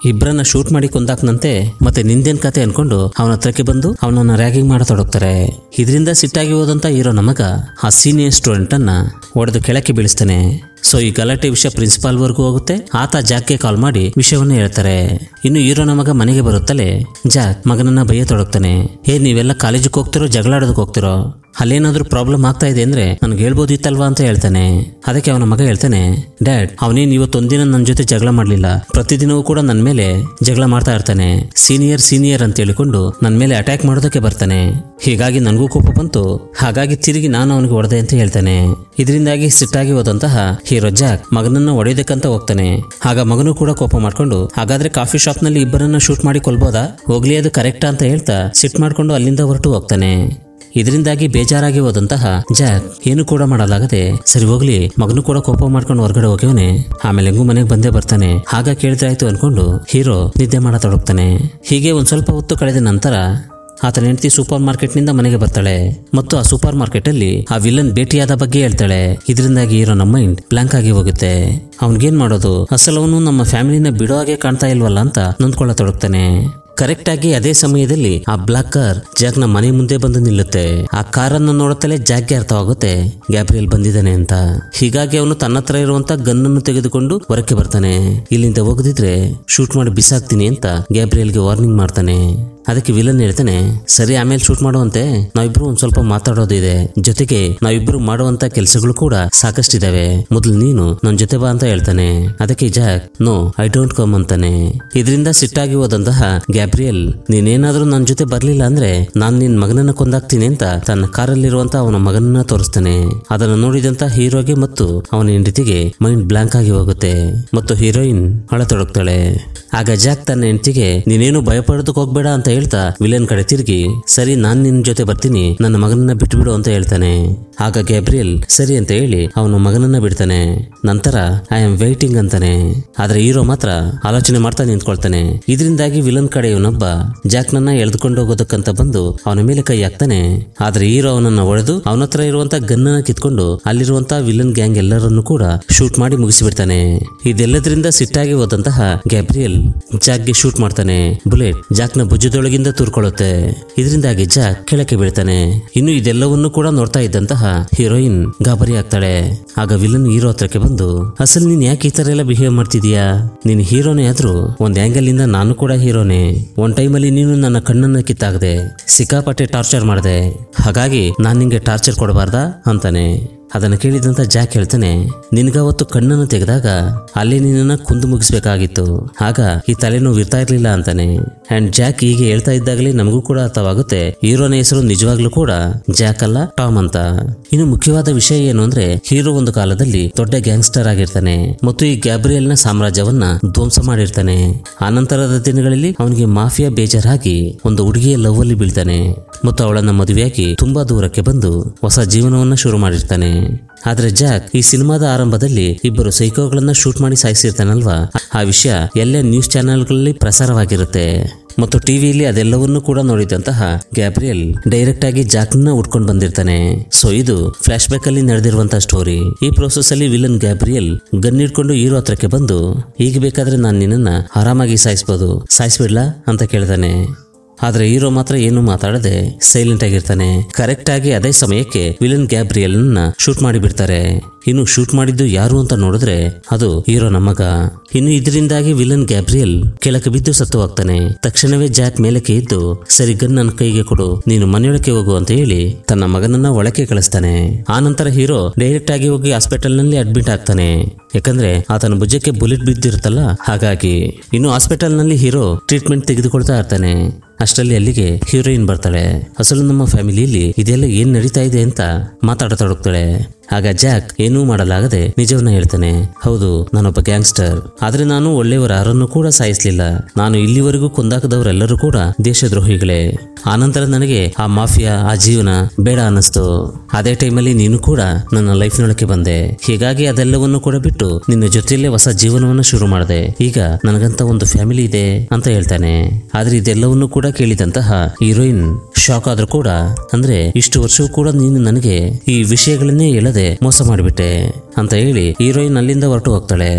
ಇಬ್ಬರನ್ನ ಶೂಟ್ ಮಾಡಿ ಕೊಂದಾಕ್ನಂತೆ ಮತ್ತೆ ನಿಂದೇನ್ ಕತೆ ಅನ್ಕೊಂಡು ಅವನ ಹತ್ರಕ್ಕೆ ಬಂದು ಅವನನ್ನ ರ್ಯಾಗಿಂಗ್ ಮಾಡತೊಡಗ್ತಾರೆ ಇದರಿಂದ ಸಿಟ್ಟಾಗಿ ಹೋದಂತ ಹೀರೋ ನಮಗ ಆ ಸೀನಿಯರ್ ಸ್ಟೂಡೆಂಟ್ ಅನ್ನ ಒಡೆದು ಕೆಳಕ್ಕೆ ಬೀಳಿಸ್ತಾನೆ ಸೊ ಈ ಗಲಾಟೆ ವಿಷಯ ಪ್ರಿನ್ಸಿಪಾಲ್ ವರ್ಗೂ ಹೋಗುತ್ತೆ ಆತ ಜಾಕ್ಗೆ ಕಾಲ್ ಮಾಡಿ ವಿಷಯವನ್ನ ಹೇಳ್ತಾರೆ ಇನ್ನು ಹೀರೋನ ಮಗ ಮನೆಗೆ ಬರುತ್ತಲೇ ಜಾಕ್ ಮಗನನ್ನ ಬೈಯತೊಡಗ್ತಾನೆ ಏ ನೀವೆಲ್ಲ ಕಾಲೇಜಿಗೆ ಹೋಗ್ತಿರೋ ಜಗಳಾಡೋದಕ್ಕೆ ಹೋಗ್ತಿರೋ ಅಲ್ಲೇನಾದ್ರೂ ಪ್ರಾಬ್ಲಮ್ ಆಗ್ತಾ ಇದೆ ಅಂದ್ರೆ ನನ್ಗೆ ಹೇಳ್ಬೋದಿತ್ತಲ್ವಾ ಅಂತ ಹೇಳ್ತಾನೆ ಅದಕ್ಕೆ ಅವನ ಮಗ ಹೇಳ್ತಾನೆ ಡ್ಯಾಡ್ ಅವನೇನ್ ಇವತ್ತೊಂದಿನ ನನ್ನ ಜೊತೆ ಜಗಳ ಮಾಡ್ಲಿಲ್ಲ ಪ್ರತಿದಿನವೂ ಕೂಡ ನನ್ನ ಮೇಲೆ ಜಗಳ ಮಾಡ್ತಾ ಇರ್ತಾನೆ ಸೀನಿಯರ್ ಸೀನಿಯರ್ ಅಂತ ಹೇಳಿಕೊಂಡು ನನ್ನ ಮೇಲೆ ಅಟ್ಯಾಕ್ ಮಾಡೋದಕ್ಕೆ ಬರ್ತಾನೆ ಹೀಗಾಗಿ ನನಗೂ ಕೋಪ ಬಂತು ಹಾಗಾಗಿ ತಿರುಗಿ ನಾನು ಅವನಿಗೆ ಹೊಡೆದೆ ಅಂತ ಹೇಳ್ತಾನೆ ಇದರಿಂದಾಗಿ ಸಿಟ್ಟಾಗಿ ಹೋದಂತಹ ಹೀರೋ ಜಾಕ್ ಮಗನನ್ನ ಹೊಡೆಯೋದಕ್ಕಂತ ಹೋಗ್ತಾನೆ ಆಗ ಮಗನು ಕೂಡ ಕೋಪ ಮಾಡ್ಕೊಂಡು ಹಾಗಾದ್ರೆ ಕಾಫಿ ಶಾಪ್ ನಲ್ಲಿ ಇಬ್ಬರನ್ನ ಶೂಟ್ ಮಾಡಿ ಕೊಲ್ಬೋದಾ ಹೋಗ್ಲಿ ಅದು ಕರೆಕ್ಟಾ ಅಂತ ಹೇಳ್ತಾ ಸಿಟ್ ಮಾಡ್ಕೊಂಡು ಅಲ್ಲಿಂದ ಹೊರಟು ಹೋಗ್ತಾನೆ ಇದರಿಂದಾಗಿ ಬೇಜಾರಾಗಿ ಹೋದಂತಹ ಜಾಕ್ ಏನು ಕೂಡ ಮಾಡಲಾಗದೆ ಸರಿ ಹೋಗ್ಲಿ ಮಗನು ಕೂಡ ಕೋಪ ಮಾಡ್ಕೊಂಡು ಹೊರಗಡೆ ಹೋಗ್ಯವನೆ ಆಮೇಲೆ ಹೆಂಗೂ ಮನೆಗೆ ಬಂದೇ ಬರ್ತಾನೆ ಆಗ ಕೇಳಿದ್ರಾಯ್ತು ಅನ್ಕೊಂಡು ಹೀರೋ ನಿದ್ದೆ ಮಾಡತೊಡಗ್ತಾನೆ ಹೀಗೆ ಒಂದ್ ಸ್ವಲ್ಪ ಹೊತ್ತು ಕಳೆದ ನಂತರ ಆತನ ಹೆಂಡತಿ ಸೂಪರ್ ಮಾರ್ಕೆಟ್ನಿಂದ ಮನೆಗೆ ಬರ್ತಾಳೆ ಮತ್ತು ಆ ಸೂಪರ್ ಮಾರ್ಕೆಟ್ ಅಲ್ಲಿ ಆ ವಿಲನ್ ಭೇಟಿಯಾದ ಬಗ್ಗೆ ಹೇಳ್ತಾಳೆ ಇದರಿಂದಾಗಿ ಹೀರೋ ನಮ್ಮ ಮೈಂಡ್ ಬ್ಲಾಂಕ್ ಆಗಿ ಹೋಗುತ್ತೆ ಅವನಿಗೇನ್ ಮಾಡೋದು ಅಸಲು ಅವನು ನಮ್ಮ ಫ್ಯಾಮಿಲಿನ ಬಿಡೋ ಹಾಗೆ ಕಾಣ್ತಾ ಇಲ್ವಲ್ಲ ಅಂತ ನೊಂದ್ಕೊಳ್ಳತೊಡಗ್ತಾನೆ ಕರೆಕ್ಟ್ ಆಗಿ ಅದೇ ಸಮಯದಲ್ಲಿ ಆ ಬ್ಲಾಕ್ ಕಾರ್ ಜಾಕ್ನ ಮನೆ ಮುಂದೆ ಬಂದು ನಿಲ್ಲುತ್ತೆ ಆ ಕಾರನ್ನು ನೋಡುತ್ತಲೇ ಜಾಕ್ಗೆ ಅರ್ಥವಾಗುತ್ತೆ ಗ್ಯಾಬ್ರಿಯಲ್ ಬಂದಿದ್ದಾನೆ ಅಂತ ಹೀಗಾಗಿ ಅವನು ತನ್ನ ಹತ್ರ ಇರುವಂತ ಗನ್ನನ್ನು ತೆಗೆದುಕೊಂಡು ಹೊರಕ್ಕೆ ಬರ್ತಾನೆ ಇಲ್ಲಿಂದ ಹೋಗದಿದ್ರೆ ಶೂಟ್ ಮಾಡಿ ಬಿಸಾಕ್ತೀನಿ ಅಂತ ಗ್ಯಾಬ್ರಿಯಲ್ಗೆ ವಾರ್ನಿಂಗ್ ಮಾಡ್ತಾನೆ ಅದಕ್ಕೆ ವಿಲನ್ ಹೇಳ್ತಾನೆ ಸರಿ ಆಮೇಲೆ ಶೂಟ್ ಮಾಡುವಂತೆ ನಾವಿಬ್ರು ಒಂದ್ ಸ್ವಲ್ಪ ಮಾತಾಡೋದಿದೆ ಜೊತೆಗೆ ನಾವಿಬ್ರು ಮಾಡುವಂತ ಕೆಲಸಗಳು ಕೂಡ ಸಾಕಷ್ಟಿದಾವೆ ಮೊದಲು ನೀನು ನನ್ ಜೊತೆ ಬಾ ಅಂತ ಹೇಳ್ತಾನೆ ಅದಕ್ಕೆ Jack no I don't come ಅಂತಾನೆ ಇದರಿಂದ ಸಿಟ್ಟಾಗಿ ಹೋದಂತಹ ಗ್ಯಾಬ್ರಿಯಲ್ ನೀನೇನಾದ್ರೂ ನನ್ನ ಜೊತೆ ಬರ್ಲಿಲ್ಲ ಅಂದ್ರೆ ನಾನ್ ನಿನ್ ಮಗನನ್ನ ಕೊಂದಾಕ್ತೀನಿ ಅಂತ ತನ್ನ ಕಾರಲ್ಲಿರುವಂತ ಅವನ ಮಗನನ್ನ ತೋರಿಸ್ತಾನೆ ಅದನ್ನು ನೋಡಿದಂತ ಹೀರೋಗೆ ಮತ್ತು ಅವನ ಹೆಂಡತಿಗೆ ಮೈಂಡ್ ಬ್ಲಾಂಕ್ ಆಗಿ ಹೋಗುತ್ತೆ ಮತ್ತು ಹೀರೋಯಿನ್ ಅಳತೊಡಗ್ತಾಳೆ ಆಗ ಜಾಕ್ ತನ್ನ ಹೆಂಡತಿಗೆ ನೀನೇನು ಭಯಪಡೋದಕ್ಕೆ ಹೋಗ್ಬೇಡ ಅಂತ ಹೇಳ್ತಾ ವಿಲನ್ ಕಡೆ ತಿರುಗಿ ಸರಿ ನಾನ್ ನಿನ್ ಜೊತೆ ಬರ್ತೀನಿ ನನ್ನ ಮಗನನ್ನ ಬಿಟ್ಬಿಡು ಅಂತ ಹೇಳ್ತಾನೆ ಆಗ ಗ್ಯಾಬ್ರಿಯಲ್ ಸರಿ ಅಂತ ಹೇಳಿ ಅವನ ಮಗನನ್ನ ಬಿಡ್ತಾನೆ ನಂತರ ಐ ಆಮ್ ವೈಟಿಂಗ್ ಅಂತಾನೆ ಆದ್ರೆ ಹೀರೋ ಮಾತ್ರ ಆಲೋಚನೆ ಮಾಡ್ತಾ ನಿಂತ್ಕೊಳ್ತಾನೆ ಇದರಿಂದಾಗಿ ವಿಲನ್ ಕಡೆ ಇವನೊಬ್ಬ ಜಾಕ್ನನ್ನ ಎಳೆದುಕೊಂಡು ಹೋಗೋದಕ್ಕಂತ ಬಂದು ಅವನ ಮೇಲೆ ಕೈ ಹಾಕ್ತಾನೆ ಆದ್ರೆ ಹೀರೋ ಅವನನ್ನ ಹೊಡೆದು ಅವನ ಹತ್ರ ಇರುವಂತ ಗನ್ನನ್ನ ಕಿತ್ಕೊಂಡು ಅಲ್ಲಿರುವಂತ ವಿಲನ್ ಗ್ಯಾಂಗ್ ಎಲ್ಲರನ್ನು ಕೂಡ ಶೂಟ್ ಮಾಡಿ ಮುಗಿಸಿಬಿಡ್ತಾನೆ ಇದೆಲ್ಲದರಿಂದ ಸಿಟ್ಟಾಗಿ ಹೋದಂತಹ ಗ್ಯಾಬ್ರಿಯಲ್ ಜಾಕ್ಗೆ ಶೂಟ್ ಮಾಡ್ತಾನೆ ಬುಲೆಟ್ ಜಾಕ್ನ ಭುಜದೊಳಗಿಂದ ತೂರ್ಕೊಳ್ಳುತ್ತೆ ಇದರಿಂದಾಗಿ ಜಾಕ್ ಕೆಳಕ್ಕೆ ಬೀಳ್ತಾನೆ ಇನ್ನು ಇದೆಲ್ಲವನ್ನೂ ಕೂಡ ನೋಡ್ತಾ ಇದ್ದಂತಹ ಹೀರೋಯಿನ್ ಗಾಬರಿ ಆಗ್ತಾಳೆ ಆಗ ವಿಲನ್ ಹೀರೋ ಹತ್ರಕ್ಕೆ ಬಂದು ಅಸಲ್ ನೀನ್ ಯಾಕೆ ಈ ತರ ಎಲ್ಲ ಬಿಹೇವ್ ಮಾಡ್ತಿದೀಯಾ ನೀನ್ ಹೀರೋನೇ ಆದ್ರೂ ಒಂದ್ ಆಂಗಲ್ ಇಂದ ನಾನು ಕೂಡ ಹೀರೋನೇ ಒಂದ್ ಟೈಮಲ್ಲಿ ನೀನು ನನ್ನ ಕಣ್ಣನ್ನ ಕಿತ್ತಾಗದೆ ಸಿಕ್ಕಾಪಟ್ಟೆ ಟಾರ್ಚರ್ ಮಾಡಿದೆ ಹಾಗಾಗಿ ನಾನ್ ನಿಂಗೆ ಟಾರ್ಚರ್ ಕೊಡಬಾರ್ದಾ ಅಂತಾನೆ ಅದನ್ನು ಕೇಳಿದಂತ ಜಾಕ್ ಹೇಳ್ತಾನೆ ನಿನ್ಗವತ್ತು ಕಣ್ಣನ್ನು ತೆಗೆದಾಗ ಅಲ್ಲಿ ನಿನ್ನನ್ನ ಕುಂದು ಮುಗಿಸ್ಬೇಕಾಗಿತ್ತು ಆಗ ಈ ತಲೆನೋವು ಇರ್ತಾ ಇರ್ಲಿಲ್ಲ ಅಂತಾನೆ ಅಂಡ್ ಜಾಕ್ ಹೀಗೆ ಹೇಳ್ತಾ ಇದ್ದಾಗಲೇ ನಮಗೂ ಕೂಡ ಅರ್ಥವಾಗುತ್ತೆ ಹೀರೋನ ಹೆಸರು ನಿಜವಾಗ್ಲೂ ಕೂಡ ಜಾಕ್ ಅಲ್ಲ ಟಾಮ್ ಅಂತ ಇನ್ನು ಮುಖ್ಯವಾದ ವಿಷಯ ಏನು ಅಂದ್ರೆ ಹೀರೋ ಒಂದು ಕಾಲದಲ್ಲಿ ದೊಡ್ಡ ಗ್ಯಾಂಗ್ಸ್ಟರ್ ಆಗಿರ್ತಾನೆ ಮತ್ತು ಈ ಗ್ಯಾಬ್ರಿಯಲ್ನ ಸಾಮ್ರಾಜ್ಯವನ್ನ ಧ್ವಂಸ ಮಾಡಿರ್ತಾನೆ ಆನಂತರದ ದಿನಗಳಲ್ಲಿ ಅವನಿಗೆ ಮಾಫಿಯಾ ಬೇಜಾರಾಗಿ ಒಂದು ಹುಡುಗಿಯ ಲವ್ ಅಲ್ಲಿ ಬೀಳ್ತಾನೆ ಮತ್ತು ಅವಳನ್ನ ಮದುವೆಯಾಗಿ ತುಂಬಾ ದೂರಕ್ಕೆ ಬಂದು ಹೊಸ ಜೀವನವನ್ನ ಶುರು ಮಾಡಿರ್ತಾನೆ ಆದ್ರೆ ಜಾಕ್ ಈ ಸಿನಿಮಾದ ಆರಂಭದಲ್ಲಿ ಇಬ್ಬರು ಸೈಕೋಗಳನ್ನ ಶೂಟ್ ಮಾಡಿ ಸಾಯಿಸಿರ್ತಾನಲ್ವಾ ಆ ವಿಷಯ ಎಲ್ಲ ನ್ಯೂಸ್ ಚಾನೆಲ್ಗಳಲ್ಲಿ ಪ್ರಸಾರವಾಗಿರುತ್ತೆ ಮತ್ತು ಟಿವಿಯಲ್ಲಿ ಅದೆಲ್ಲವನ್ನೂ ಕೂಡ ನೋಡಿದಂತಹ ಗ್ಯಾಬ್ರಿಯಲ್ ಡೈರೆಕ್ಟ್ ಆಗಿ ಜಾಕ್ನ ಉಟ್ಕೊಂಡು ಬಂದಿರ್ತಾನೆ ಸೊ ಇದು ಫ್ಲಾಶ್ ಬ್ಯಾಕ್ ಅಲ್ಲಿ ನಡೆದಿರುವಂತಹ ಸ್ಟೋರಿ ಈ ಪ್ರೋಸೆಸ್ ಅಲ್ಲಿ ವಿಲನ್ ಗ್ಯಾಬ್ರಿಯಲ್ ಗನ್ ಇಟ್ಕೊಂಡು ಹೀರೋ ಹತ್ರಕ್ಕೆ ಬಂದು ಈಗ ಬೇಕಾದ್ರೆ ನಾನು ನಿನ್ನನ್ನ ಆರಾಮಾಗಿ ಸಾಯಿಸ್ಬೋದು ಸಾಯಿಸ್ಬಿಡ್ಲಾ ಅಂತ ಕೇಳ್ತಾನೆ ಆದ್ರೆ ಹೀರೋ ಮಾತ್ರ ಏನು ಮಾತಾಡದೆ ಸೈಲೆಂಟ್ ಆಗಿರ್ತಾನೆ ಕರೆಕ್ಟ್ ಆಗಿ ಅದೇ ಸಮಯಕ್ಕೆ ವಿಲನ್ ಗ್ಯಾಬ್ರಿಯಲ್ ಶೂಟ್ ಮಾಡಿ ಬಿಡ್ತಾರೆ ಇನ್ನು ಶೂಟ್ ಮಾಡಿದ್ದು ಯಾರು ಅಂತ ನೋಡಿದ್ರೆ ಅದು ಹೀರೋ ನಮ್ಮಗ ಇನ್ನು ಇದರಿಂದಾಗಿ ವಿಲನ್ ಗ್ಯಾಬ್ರಿಯಲ್ ಕೆಳಕ್ಕೆ ಬಿದ್ದು ಸತ್ತು ಹೋಗ್ತಾನೆ ತಕ್ಷಣವೇ ಜಾಕ್ ಮೇಲಕ್ಕೆ ಇದ್ದು ಸರಿ ಗನ್ ನನ್ನ ಕೈಗೆ ಕೊಡು ನೀನು ಮನೆಯೊಳಕ್ಕೆ ಹೋಗು ಅಂತ ಹೇಳಿ ತನ್ನ ಮಗನನ್ನ ಒಳಕ್ಕೆ ಕಳಿಸ್ತಾನೆ ಆ ನಂತರ ಹೀರೋ ಡೈರೆಕ್ಟ್ ಆಗಿ ಹೋಗಿ ಹಾಸ್ಪಿಟಲ್ ನಲ್ಲಿ ಅಡ್ಮಿಟ್ ಆಗ್ತಾನೆ ಯಾಕಂದ್ರೆ ಆತನ ಭುಜಕ್ಕೆ ಬುಲೆಟ್ ಬಿದ್ದಿರುತ್ತಲ್ಲ ಹಾಗಾಗಿ ಇನ್ನು ಹಾಸ್ಪಿಟಲ್ ನಲ್ಲಿ ಹೀರೋ ಟ್ರೀಟ್ಮೆಂಟ್ ತೆಗೆದುಕೊಳ್ತಾ ಇರ್ತಾನೆ ಅಷ್ಟರಲ್ಲಿ ಅಲ್ಲಿಗೆ ಹೀರೋಯಿನ್ ಬರ್ತಾಳೆ ಅಸಲು ನಮ್ಮ ಫ್ಯಾಮಿಲಿಯಲ್ಲಿ ಇದೆಲ್ಲ ಏನ್ ನಡೀತಾ ಇದೆ ಅಂತ ಮಾತಾಡತೊಡಗ್ತಾಳೆ ಆಗ ಜಾಕ್ ಏನೂ ಮಾಡಲಾಗದೆ ನಿಜವನ್ನ ಹೇಳ್ತಾನೆ ಹೌದು ನಾನೊಬ್ಬ ಗ್ಯಾಂಗ್ಸ್ಟರ್ ಆದ್ರೆ ನಾನು ಒಳ್ಳೆಯವರ ಯಾರನ್ನು ಕೂಡ ಸಾಯಿಸ್ಲಿಲ್ಲ ನಾನು ಇಲ್ಲಿವರೆಗೂ ಕೊಂದಾಕದವರೆಲ್ಲರೂ ಕೂಡ ದೇಶದ್ರೋಹಿಗಳೇ ಆನಂತರ ನನಗೆ ಆ ಮಾಫಿಯಾ ಆ ಜೀವನ ಬೇಡ ಅನ್ನಿಸ್ತು ಅದೇ ಟೈಮಲ್ಲಿ ನೀನು ಕೂಡ ನನ್ನ ಲೈಫ್ನೊಳಕ್ಕೆ ಬಂದೆ ಹೀಗಾಗಿ ಅದೆಲ್ಲವನ್ನು ಕೂಡ ಬಿಟ್ಟು ನಿನ್ನ ಜೊತೆಯಲ್ಲೇ ಹೊಸ ಜೀವನವನ್ನು ಶುರು ಮಾಡಿದೆ ಈಗ ನನಗಂತ ಒಂದು ಫ್ಯಾಮಿಲಿ ಇದೆ ಅಂತ ಹೇಳ್ತಾನೆ ಆದ್ರೆ ಇದೆಲ್ಲವನ್ನು ಕೂಡ ಕೇಳಿದಂತಹ ಹೀರೋಯಿನ್ ಶಾಕ್ ಆದ್ರೂ ಕೂಡ ಅಂದ್ರೆ ಇಷ್ಟು ವರ್ಷವೂ ಕೂಡ ನೀನು ನನಗೆ ಈ ವಿಷಯಗಳನ್ನೇ ಹೇಳದೆ ಮೋಸ ಮಾಡಿಬಿಟ್ಟೆ ಅಂತ ಹೇಳಿ ಹೀರೋಯಿನ್ ಅಲ್ಲಿಂದ ಹೊರಟು ಹೋಗ್ತಾಳೆ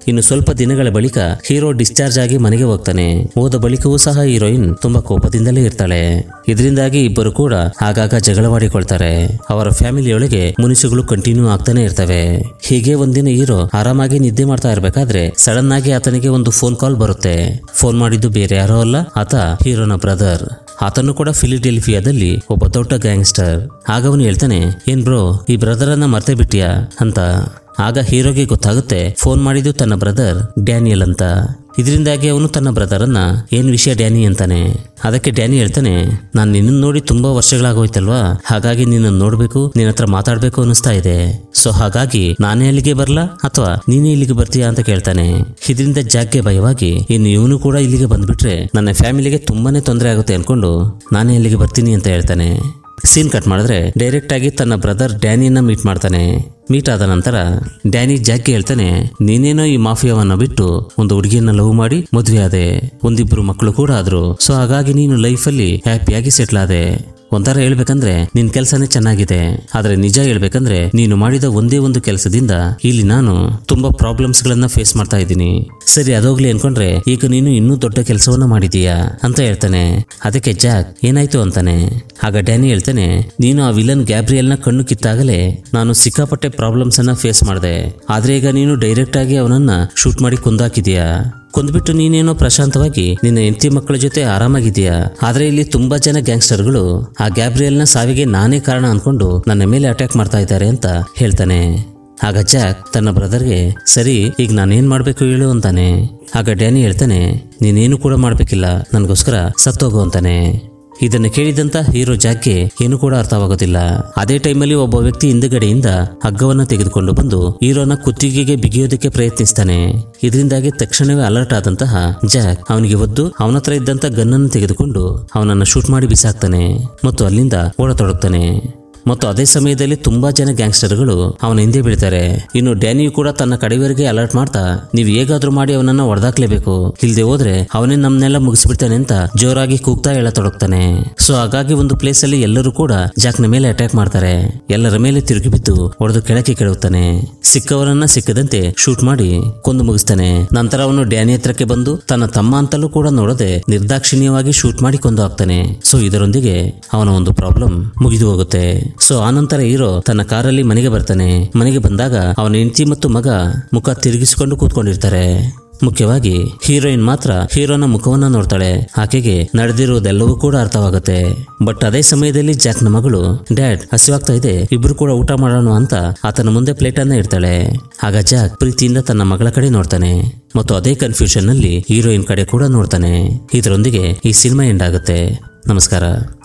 ಇನ್ನು ಸ್ವಲ್ಪ ದಿನಗಳ ಬಳಿಕ ಹೀರೋ ಡಿಸ್ಚಾರ್ಜ್ ಆಗಿ ಮನೆಗೆ ಹೋಗ್ತಾನೆ ಹೋದ ಬಳಿಕವೂ ಸಹ ಹೀರೋಯಿನ್ ತುಂಬಾ ಕೋಪದಿಂದಲೇ ಇರ್ತಾಳೆ ಇದರಿಂದಾಗಿ ಇಬ್ಬರು ಕೂಡ ಆಗಾಗ ಜಗಳವಾಡಿಕೊಳ್ತಾರೆ ಅವರ ಫ್ಯಾಮಿಲಿಯೊಳಗೆ ಮುನಿಸುಗಳು ಕಂಟಿನ್ಯೂ ಆಗ್ತಾನೆ ಇರ್ತವೆ ಹೀಗೆ ಒಂದಿನ ಹೀರೋ ಆರಾಮಾಗಿ ನಿದ್ದೆ ಮಾಡ್ತಾ ಇರ್ಬೇಕಾದ್ರೆ ಸಡನ್ ಆಗಿ ಆತನಿಗೆ ಒಂದು ಫೋನ್ ಕಾಲ್ ಬರುತ್ತೆ ಫೋನ್ ಮಾಡಿದ್ದು ಬೇರೆ ಯಾರೋ ಅಲ್ಲ ಆತ ಹೀರೋನ ಬ್ರದರ್ ಆತನು ಕೂಡ ಫಿಲಿಡೆಲ್ಫಿಯಾದಲ್ಲಿ ಒಬ್ಬ ದೊಡ್ಡ ಗ್ಯಾಂಗ್ಸ್ಟರ್ ಆಗ ಅವನು ಹೇಳ್ತಾನೆ ಏನ್ ಬ್ರೋ ಈ ಬ್ರದರ್ ಅನ್ನ ಮರ್ತೆ ಬಿಟ್ಟಿಯಾ ಅಂತ ಆಗ ಹೀರೋಗೆ ಗೊತ್ತಾಗುತ್ತೆ ಫೋನ್ ಮಾಡಿದ್ದು ತನ್ನ ಬ್ರದರ್ ಡ್ಯಾನಿಯಲ್ ಅಂತ ಇದರಿಂದಾಗಿ ಅವನು ತನ್ನ ಬ್ರದರನ್ನ ಏನ್ ವಿಷಯ ಡ್ಯಾನಿ ಅಂತಾನೆ ಅದಕ್ಕೆ ಡ್ಯಾನಿ ಹೇಳ್ತಾನೆ ನಾನು ನಿನ್ನ ನೋಡಿ ತುಂಬಾ ವರ್ಷಗಳಾಗೋಯ್ತಲ್ವಾ ಹಾಗಾಗಿ ನಿನ್ನ ನೋಡ್ಬೇಕು ನಿನ್ನ ಹತ್ರ ಮಾತಾಡ್ಬೇಕು ಅನಿಸ್ತಾ ಇದೆ ಸೊ ಹಾಗಾಗಿ ನಾನೇ ಅಲ್ಲಿಗೆ ಬರ್ಲಾ ಅಥವಾ ನೀನೇ ಇಲ್ಲಿಗೆ ಬರ್ತೀಯಾ ಅಂತ ಕೇಳ್ತಾನೆ ಇದರಿಂದ ಜಾಗ್ಗೆ ಭಯವಾಗಿ ಇನ್ನು ಇವನು ಕೂಡ ಇಲ್ಲಿಗೆ ಬಂದ್ಬಿಟ್ರೆ ನನ್ನ ಫ್ಯಾಮಿಲಿಗೆ ತುಂಬಾನೇ ತೊಂದರೆ ಆಗುತ್ತೆ ಅನ್ಕೊಂಡು ನಾನೇ ಇಲ್ಲಿಗೆ ಬರ್ತೀನಿ ಅಂತ ಹೇಳ್ತಾನೆ ಸೀನ್ ಕಟ್ ಮಾಡಿದ್ರೆ ಡೈರೆಕ್ಟ್ ಆಗಿ ತನ್ನ ಬ್ರದರ್ ಡ್ಯಾನಿಯನ್ನ ಮೀಟ್ ಮಾಡ್ತಾನೆ ಮೀಟ್ ಆದ ನಂತರ ಡ್ಯಾನಿ ಜಾಗ್ಗೆ ಹೇಳ್ತಾನೆ ನೀನೇನೋ ಈ ಮಾಫಿಯಾವನ್ನ ಬಿಟ್ಟು ಒಂದು ಹುಡುಗಿಯನ್ನ ಲವ್ ಮಾಡಿ ಮದುವೆ ಆದೆ ಒಂದಿಬ್ರು ಮಕ್ಕಳು ಕೂಡ ಆದ್ರು ಸೊ ಹಾಗಾಗಿ ನೀನು ಲೈಫಲ್ಲಿ ಹ್ಯಾಪಿಯಾಗಿ ಸೆಟ್ಲ್ ಆದೆ ಒಂಥರ ಹೇಳ್ಬೇಕಂದ್ರೆ ನಿನ್ ಕೆಲಸನೇ ಚೆನ್ನಾಗಿದೆ ಆದ್ರೆ ನಿಜ ಹೇಳ್ಬೇಕಂದ್ರೆ ನೀನು ಮಾಡಿದ ಒಂದೇ ಒಂದು ಕೆಲಸದಿಂದ ಇಲ್ಲಿ ನಾನು ತುಂಬಾ ಪ್ರಾಬ್ಲಮ್ಸ್ ಗಳನ್ನ ಫೇಸ್ ಮಾಡ್ತಾ ಇದ್ದೀನಿ ಸರಿ ಅದೋಗ್ಲಿ ಅನ್ಕೊಂಡ್ರೆ ಈಗ ನೀನು ಇನ್ನೂ ದೊಡ್ಡ ಕೆಲಸವನ್ನ ಮಾಡಿದೀಯಾ ಅಂತ ಹೇಳ್ತಾನೆ ಅದಕ್ಕೆ ಜಾಕ್ ಏನಾಯ್ತು ಅಂತಾನೆ ಆಗ ಡ್ಯಾನಿ ಹೇಳ್ತಾನೆ ನೀನು ಆ ವಿಲನ್ ಗ್ಯಾಬ್ರಿಯಲ್ನ ಕಣ್ಣು ಕಿತ್ತಾಗಲೇ ನಾನು ಸಿಕ್ಕಾಪಟ್ಟೆ ಪ್ರಾಬ್ಲಮ್ಸ್ ಅನ್ನ ಫೇಸ್ ಮಾಡಿದೆ ಆದ್ರೆ ಈಗ ನೀನು ಡೈರೆಕ್ಟ್ ಆಗಿ ಅವನನ್ನ ಶೂಟ್ ಮಾಡಿ ಕೊಂದಾಕಿದೀಯಾ ಕೊಂದ್ಬಿಟ್ಟು ನೀನೇನೋ ಪ್ರಶಾಂತವಾಗಿ ನಿನ್ನ ಹೆಂಡತಿ ಮಕ್ಕಳ ಜೊತೆ ಆರಾಮಾಗಿದೆಯಾ ಆದ್ರೆ ಇಲ್ಲಿ ತುಂಬಾ ಜನ ಗ್ಯಾಂಗ್ಸ್ಟರ್ಗಳು ಆ ಗ್ಯಾಬ್ರಿಯಲ್ನ ಸಾವಿಗೆ ನಾನೇ ಕಾರಣ ಅನ್ಕೊಂಡು ನನ್ನ ಮೇಲೆ ಅಟ್ಯಾಕ್ ಮಾಡ್ತಾ ಇದ್ದಾರೆ ಅಂತ ಹೇಳ್ತಾನೆ ಆಗ ಜಾಕ್ ತನ್ನ ಬ್ರದರ್ಗೆ ಸರಿ ಈಗ ನಾನೇನ್ ಮಾಡ್ಬೇಕು ಹೇಳು ಅಂತಾನೆ ಆಗ ಡ್ಯಾನಿ ಹೇಳ್ತಾನೆ ನೀನೇನು ಕೂಡ ಮಾಡ್ಬೇಕಿಲ್ಲ ನನಗೋಸ್ಕರ ಸತ್ತೋಗು ಅಂತಾನೆ ಇದನ್ನು ಕೇಳಿದಂತ ಹೀರೋ ಜಾಕ್ಗೆ ಏನು ಕೂಡ ಅರ್ಥವಾಗೋದಿಲ್ಲ ಅದೇ ಟೈಮಲ್ಲಿ ಒಬ್ಬ ವ್ಯಕ್ತಿ ಹಿಂದುಗಡೆಯಿಂದ ಹಗ್ಗವನ್ನ ತೆಗೆದುಕೊಂಡು ಬಂದು ಹೀರೋನ ಕುತ್ತಿಗೆಗೆ ಬಿಗಿಯೋದಕ್ಕೆ ಪ್ರಯತ್ನಿಸ್ತಾನೆ ಇದರಿಂದಾಗಿ ತಕ್ಷಣವೇ ಅಲರ್ಟ್ ಆದಂತಹ ಜಾಕ್ ಅವನಿಗೆ ಒದ್ದು ಅವನ ಹತ್ರ ಇದ್ದಂತ ಗನ್ನನ್ನು ತೆಗೆದುಕೊಂಡು ಅವನನ್ನ ಶೂಟ್ ಮಾಡಿ ಬಿಸಾಕ್ತಾನೆ ಮತ್ತು ಅಲ್ಲಿಂದ ಓಡತೊಡಗ್ತಾನೆ ಮತ್ತು ಅದೇ ಸಮಯದಲ್ಲಿ ತುಂಬಾ ಜನ ಗ್ಯಾಂಗ್ಸ್ಟರ್ಗಳು ಅವನ ಹಿಂದೆ ಬೀಳ್ತಾರೆ ಇನ್ನು ಡ್ಯಾನಿಯು ಕೂಡ ತನ್ನ ಕಡೆಯವರೆಗೆ ಅಲರ್ಟ್ ಮಾಡ್ತಾ ನೀವು ಹೇಗಾದ್ರೂ ಮಾಡಿ ಅವನನ್ನ ಹೊಡೆದಾಕ್ಲೇಬೇಕು ಇಲ್ದೆ ಹೋದ್ರೆ ಅವನೇ ನಮ್ನೆಲ್ಲ ಮುಗಿಸ್ಬಿಡ್ತಾನೆ ಅಂತ ಜೋರಾಗಿ ಕೂಗ್ತಾ ಹೇಳತೊಡಗ್ತಾನೆ ಸೊ ಹಾಗಾಗಿ ಒಂದು ಪ್ಲೇಸ್ ಅಲ್ಲಿ ಎಲ್ಲರೂ ಕೂಡ ಜಾಕ್ನ ಮೇಲೆ ಅಟ್ಯಾಕ್ ಮಾಡ್ತಾರೆ ಎಲ್ಲರ ಮೇಲೆ ತಿರುಗಿ ಬಿದ್ದು ಹೊಡೆದು ಕೆಳಕ್ಕೆ ಕೆಡವುತ್ತಾನೆ ಸಿಕ್ಕವರನ್ನ ಸಿಕ್ಕದಂತೆ ಶೂಟ್ ಮಾಡಿ ಕೊಂದು ಮುಗಿಸ್ತಾನೆ ನಂತರ ಅವನು ಡ್ಯಾನಿ ಹತ್ರಕ್ಕೆ ಬಂದು ತನ್ನ ತಮ್ಮ ಅಂತಲೂ ಕೂಡ ನೋಡದೆ ನಿರ್ದಾಕ್ಷಿಣ್ಯವಾಗಿ ಶೂಟ್ ಮಾಡಿ ಕೊಂದು ಹಾಕ್ತಾನೆ ಸೊ ಇದರೊಂದಿಗೆ ಅವನ ಒಂದು ಪ್ರಾಬ್ಲಮ್ ಮುಗಿದು ಹೋಗುತ್ತೆ ಸೊ ಆನಂತರ ಹೀರೋ ತನ್ನ ಕಾರಲ್ಲಿ ಮನೆಗೆ ಬರ್ತಾನೆ ಮನೆಗೆ ಬಂದಾಗ ಅವನ ಹೆಂಡತಿ ಮತ್ತು ಮಗ ಮುಖ ತಿರುಗಿಸಿಕೊಂಡು ಕೂತ್ಕೊಂಡಿರ್ತಾರೆ ಮುಖ್ಯವಾಗಿ ಹೀರೋಯಿನ್ ಮಾತ್ರ ಹೀರೋನ ಮುಖವನ್ನ ನೋಡ್ತಾಳೆ ಆಕೆಗೆ ನಡೆದಿರುವುದೆಲ್ಲವೂ ಕೂಡ ಅರ್ಥವಾಗುತ್ತೆ ಬಟ್ ಅದೇ ಸಮಯದಲ್ಲಿ ಜಾಕ್ನ ಮಗಳು ಡ್ಯಾಡ್ ಹಸಿವಾಗ್ತಾ ಇದೆ ಇಬ್ರು ಕೂಡ ಊಟ ಮಾಡೋಣ ಅಂತ ಆತನ ಮುಂದೆ ಪ್ಲೇಟ್ ಅನ್ನ ಇಡ್ತಾಳೆ ಆಗ ಜಾಕ್ ಪ್ರೀತಿಯಿಂದ ತನ್ನ ಮಗಳ ಕಡೆ ನೋಡ್ತಾನೆ ಮತ್ತು ಅದೇ ಕನ್ಫ್ಯೂಷನ್ ನಲ್ಲಿ ಹೀರೋಯಿನ್ ಕಡೆ ಕೂಡ ನೋಡ್ತಾನೆ ಇದರೊಂದಿಗೆ ಈ ಸಿನಿಮಾ ಎಂಡ್ ಆಗುತ್ತೆ ನಮಸ್ಕಾರ